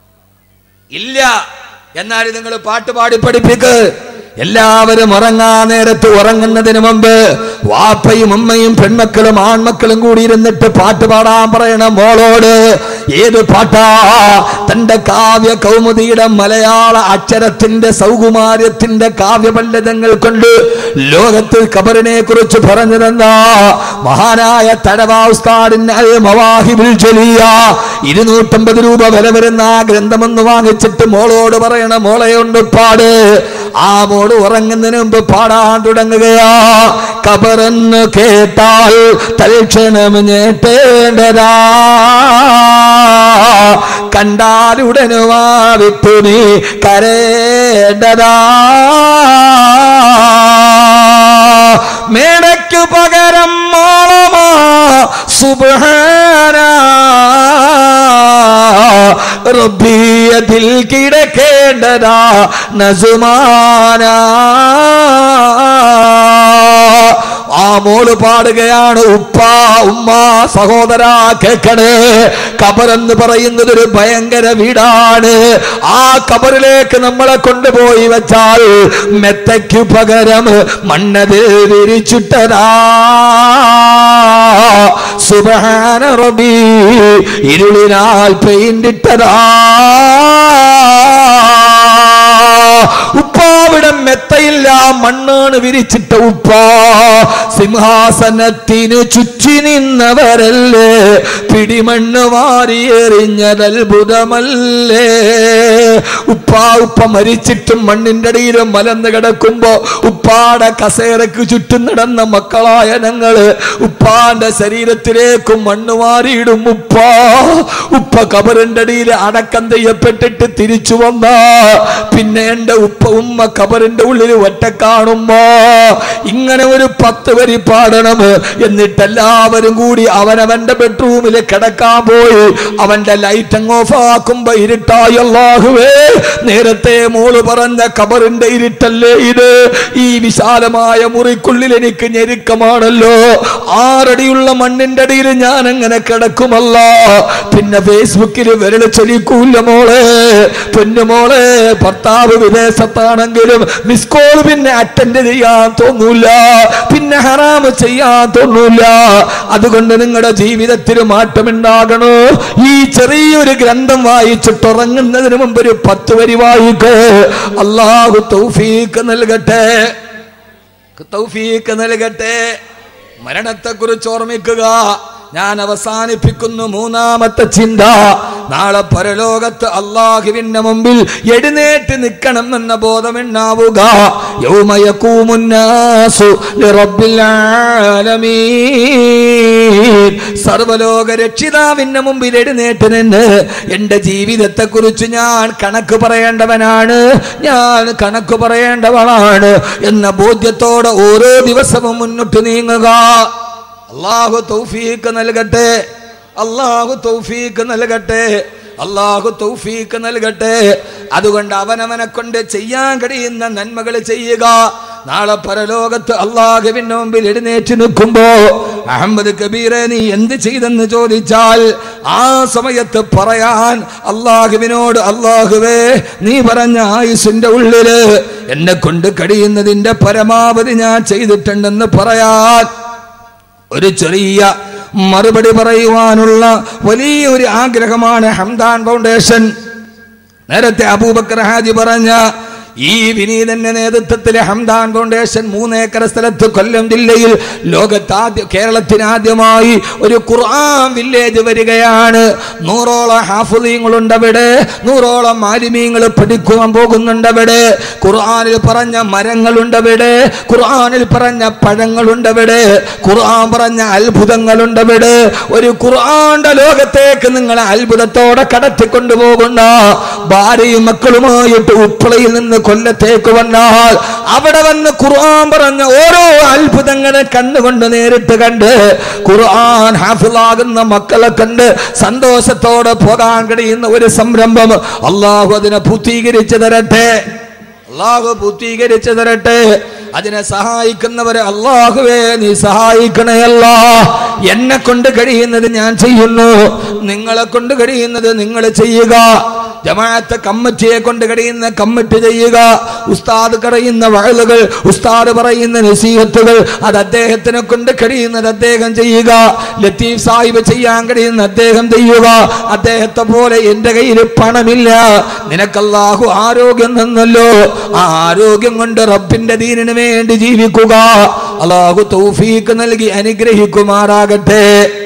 ഇല്ല എന്നാൽ നിങ്ങൾ പാട്ട് പാടി പഠിപ്പിക്ക് എല്ലാവരും ഉറങ്ങാൻ നേരത്ത് ഉറങ്ങുന്നതിന് മുമ്പ് വാപ്പയും ഉമ്മയും പെൺമക്കളും ആൺമക്കളും കൂടി ഇരുന്നിട്ട് പാട്ട് പാടാൻ പറയണം മോളോട് ഏത് പാട്ടാ തന്റെ കാവ്യ കൗമുദിയുടെ മലയാള അക്ഷരത്തിന്റെ സൗകുമാര്യത്തിന്റെ കാവ്യപണ്ഡിതങ്ങൾ കൊണ്ട് ലോകത്തിൽ കബറിനെ കുറിച്ച് പറഞ്ഞു തന്ന മഹാനായ തടവാസ്താദിന്റെ മവാഹിബിൽ ജലിയ ഇരുന്നൂറ്റമ്പത് രൂപ വില വരുന്ന ആ ഗ്രന്ഥമൊന്ന് വാങ്ങിച്ചിട്ട് മോളോട് പറയണ മോളെയുണ്ട് പാട് ആ മോള് ഉറങ്ങുന്നതിന് മുമ്പ് പാടാൻ തുടങ്ങുകയാ കബറെന്ന് കേട്ടാൽ തൽക്ഷണം ഞേട്ടേണ്ടതാ കണ്ടാലുടനുവാ വിട്ടു നീ കരേണ്ടതാ മേടയ്ക്കു പകരം മോളമാ സുബാന റബ്ബിയതിൽ കിടക്കേണ്ടതാ നസുമാന ആ മോള് പാടുകയാണ് ഉപ്പ ഉമ്മ സഹോദര കേക്കണേ കബറെന്ന് പറയുന്നത് ഒരു ഭയങ്കര വീടാണ് ആ കബറിലേക്ക് നമ്മളെ കൊണ്ടുപോയി വെച്ചാൽ മെത്തയ്ക്കു പകരം മണ്ണതിൽ വിരിച്ചിട്ടതാ സുബഹാന റബി ഇരുളിനാൽ പെയിന്റിട്ടതാ ഉപ്പാവിടെ മെത്തയില്ല മണ്ണാണ് വിരിച്ചിട്ട ഉപ്പ സിംഹാസനത്തിന് ചുറ്റി നിന്നവരല്ലേ പിടിമണ്ണ് വാരിയെറിഞ്ഞതത്ഭുതമല്ലേ ഉപ്പ ഉപ്പ മരിച്ചിട്ടും മണ്ണിന്റെ അടിയിലും മലന്ന് കിടക്കുമ്പോ ഉപ്പാടെ കസേരക്ക് ചുറ്റും നടന്ന മക്കളായ ഞങ്ങള് ഉപ്പാന്റെ ശരീരത്തിലേക്കും മണ്ണ് മാറിയിടും ഉപ്പ ഉപ്പ കബറിന്റെ അടിയിൽ അടക്കം ചെയ്യപ്പെട്ടിട്ട് തിരിച്ചു വന്ന പിന്നെ എന്റെ ഉപ്പ ഉമ്മ കബറിന്റെ ഉള്ളിൽ ഒറ്റ കാണുമ്പോ ഇങ്ങനെ ഒരു പത്ത് വരി പാടണം എന്നിട്ട് എല്ലാവരും കൂടി അവനവന്റെ ബെഡ്റൂമിൽ കിടക്കാൻ പോയി അവന്റെ ലൈറ്റ് അങ്ങ് ഓഫ് ആക്കുമ്പോ ഇരുട്ടായി അല്ലാഹുവേ നേരത്തെ മോള് പറഞ്ഞ കബറിന്റെ ഇരുട്ടല്ലേ ഇത് ഈ വിശാലമായ മുറിക്കുള്ളിൽ എനിക്ക് ഞെരുക്കമാണല്ലോ ആറടിയുള്ള മണ്ണിന്റെ അടിയിൽ ഞാൻ അങ്ങനെ കിടക്കുമല്ല പിന്നെ ഫേസ്ബുക്കിൽ വിരൽ ചലിക്കൂല മോളെ പൊന്നുമോളെ ഭർത്താവ് വിദേശത്താണെങ്കിലും മിസ് കോൾ പിന്നെ അറ്റൻഡ് ചെയ്യാൻ തോന്നൂല പിന്നെ ഹറാമ് ചെയ്യാൻ തോന്നൂല അതുകൊണ്ട് നിങ്ങളുടെ ജീവിതത്തിൽ മാറ്റമുണ്ടാകണോ ഈ ചെറിയൊരു ഗ്രന്ഥം വായിച്ചിട്ട് ഉറങ്ങുന്നതിന് മുമ്പ് ഒരു പത്ത് വരി വായിക്ക് അള്ളാഹു തൗഫീക്ക് നൽകട്ടെ തൗഫീക്ക് നൽകട്ടെ മരണത്തെക്കുറിച്ച് ഓർമ്മിക്കുക ഞാൻ അവസാനിപ്പിക്കുന്നു മൂന്നാമത്തെ ചിന്ത നാളെ പരലോകത്ത് അള്ളാഹുവിന്റെ മുമ്പിൽ എഴുന്നേറ്റ് നിൽക്കണം എന്ന ബോധമുണ്ടാവുക യൗമയക്കൂമുന്നാസു ലിറബ്ബിൽ ആലമീൻ സർവലോക രക്ഷിതാവിന്റെ മുമ്പിൽ എഴുന്നേറ്റ് നിന്ന് എന്റെ ജീവിതത്തെ കുറിച്ച് ഞാൻ കണക്ക് പറയേണ്ടവനാണ് ഞാൻ കണക്ക് പറയേണ്ടവളാണ് എന്ന ബോധ്യത്തോടെ ഓരോ ദിവസവും മുന്നോട്ട് നീങ്ങുക അള്ളാഹു തൗഫീക്ക് നൽകട്ടെ അള്ളാഹു തൗഫീക്ക് നൽകട്ടെ അള്ളാഹു തൗഫീക്ക് നൽകട്ടെ അതുകൊണ്ട് അവനവനെ കൊണ്ട് ചെയ്യാൻ കഴിയുന്ന നന്മകൾ ചെയ്യുക നാളെ പരലോകത്ത് അള്ളാഹുവിന്റെ മുമ്പിൽ എഴുന്നേറ്റ് നിൽക്കുമ്പോ അഹമ്മദ് കബീറെ നീ എന്ത് ചെയ്തെന്ന് ചോദിച്ചാൽ ആ സമയത്ത് പറയാൻ അള്ളാഹുവിനോട് അള്ളാഹുവേ നീ പറഞ്ഞ ആയുസിന്റെ ഉള്ളില് എന്നെ കൊണ്ട് കഴിയുന്നതിന്റെ പരമാവധി ഞാൻ ചെയ്തിട്ടുണ്ടെന്ന് പറയാൻ ഒരു ചെറിയ മറുപടി പറയുവാനുള്ള വലിയ ഒരു ആഗ്രഹമാണ് ഹംദാൻ ഫൗണ്ടേഷൻ നേരത്തെ അബൂബക്കർ ഹാജി പറഞ്ഞ ഈ വിനീതന്റെ നേതൃത്വത്തിലെ ഹംദാൻ ഫൗണ്ടേഷൻ മൂന്നേക്കർ സ്ഥലത്ത് കൊല്ലം ജില്ലയിൽ ലോകത്താദ്യ കേരളത്തിന് ആദ്യമായി ഒരു ഖുർആൻ വില്ലേജ് വരികയാണ് നൂറോളം ഹാഫുദീങ്ങളുണ്ട് അവിടെ നൂറോളം മാലിമീങ്ങൾ പഠിക്കുവാൻ പോകുന്നുണ്ട് അവിടെ ഖുർആനിൽ പറഞ്ഞ മരങ്ങളുണ്ട് അവിടെ ഖുർആനിൽ പറഞ്ഞ പഴങ്ങളുണ്ട് അവിടെ ഖുർആൻ പറഞ്ഞ അത്ഭുതങ്ങളുണ്ട് അവിടെ ഒരു ഖുർആന്റെ ലോകത്തേക്ക് നിങ്ങളെ അത്ഭുതത്തോടെ കടത്തിക്കൊണ്ടുപോകുന്ന ഭാര്യയും മക്കളുമായിട്ട് ഉപ്പളയിൽ നിന്ന് കൊല്ലത്തേക്ക് വന്നാൽ അവിടെ വന്ന് ഖുർആൻ പറഞ്ഞ ഓരോ അത്ഭുതങ്ങളെ കണ്ണുകൊണ്ട് നേരിട്ട് കണ്ട് ഖുർആൻ ഹാഫിളാകുന്ന മക്കളെ കണ്ട് സന്തോഷത്തോടെ പോകാൻ കഴിയുന്ന ഒരു സംരംഭം അള്ളാഹു അതിനെ പൂർത്തീകരിച്ചു തരട്ടെ അള്ളാഹു പൂർത്തീകരിച്ചു തരട്ടെ അതിനെ സഹായിക്കുന്നവരെ അള്ളാഹുവേ നീ സഹായിക്കണയല്ല എന്നെ കൊണ്ട് കഴിയുന്നത് ഞാൻ ചെയ്യുന്നു നിങ്ങളെ കൊണ്ട് കഴിയുന്നത് നിങ്ങൾ ചെയ്യുക ജമാഅത്തെ കമ്മിറ്റിയെ കൊണ്ട് കഴിയുന്ന കമ്മിറ്റി ചെയ്യുക ഉസ്താദ് പറയുന്ന വഴലുകൾ ഉസ്താദ് പറയുന്ന നസീഹത്തുകൾ അത് അദ്ദേഹത്തിനെ കൊണ്ട് കഴിയുന്നത് അദ്ദേഹം ചെയ്യുക ലത്തീഫ് സാഹിബ് ചെയ്യാൻ കഴിയുന്ന അദ്ദേഹം ചെയ്യുക അദ്ദേഹത്തെ പോലെ എന്റെ കയ്യിൽ പണമില്ല നിനക്കല്ലാഹു ആരോഗ്യം തന്നല്ലോ ആ ആരോഗ്യം കൊണ്ട് റബ്ബിന്റെ ദീനിന് വേണ്ടി ജീവിക്കുക അള്ളാഹു തൗഫീക്ക് നൽകി അനുഗ്രഹിക്കുമാറാകട്ടെ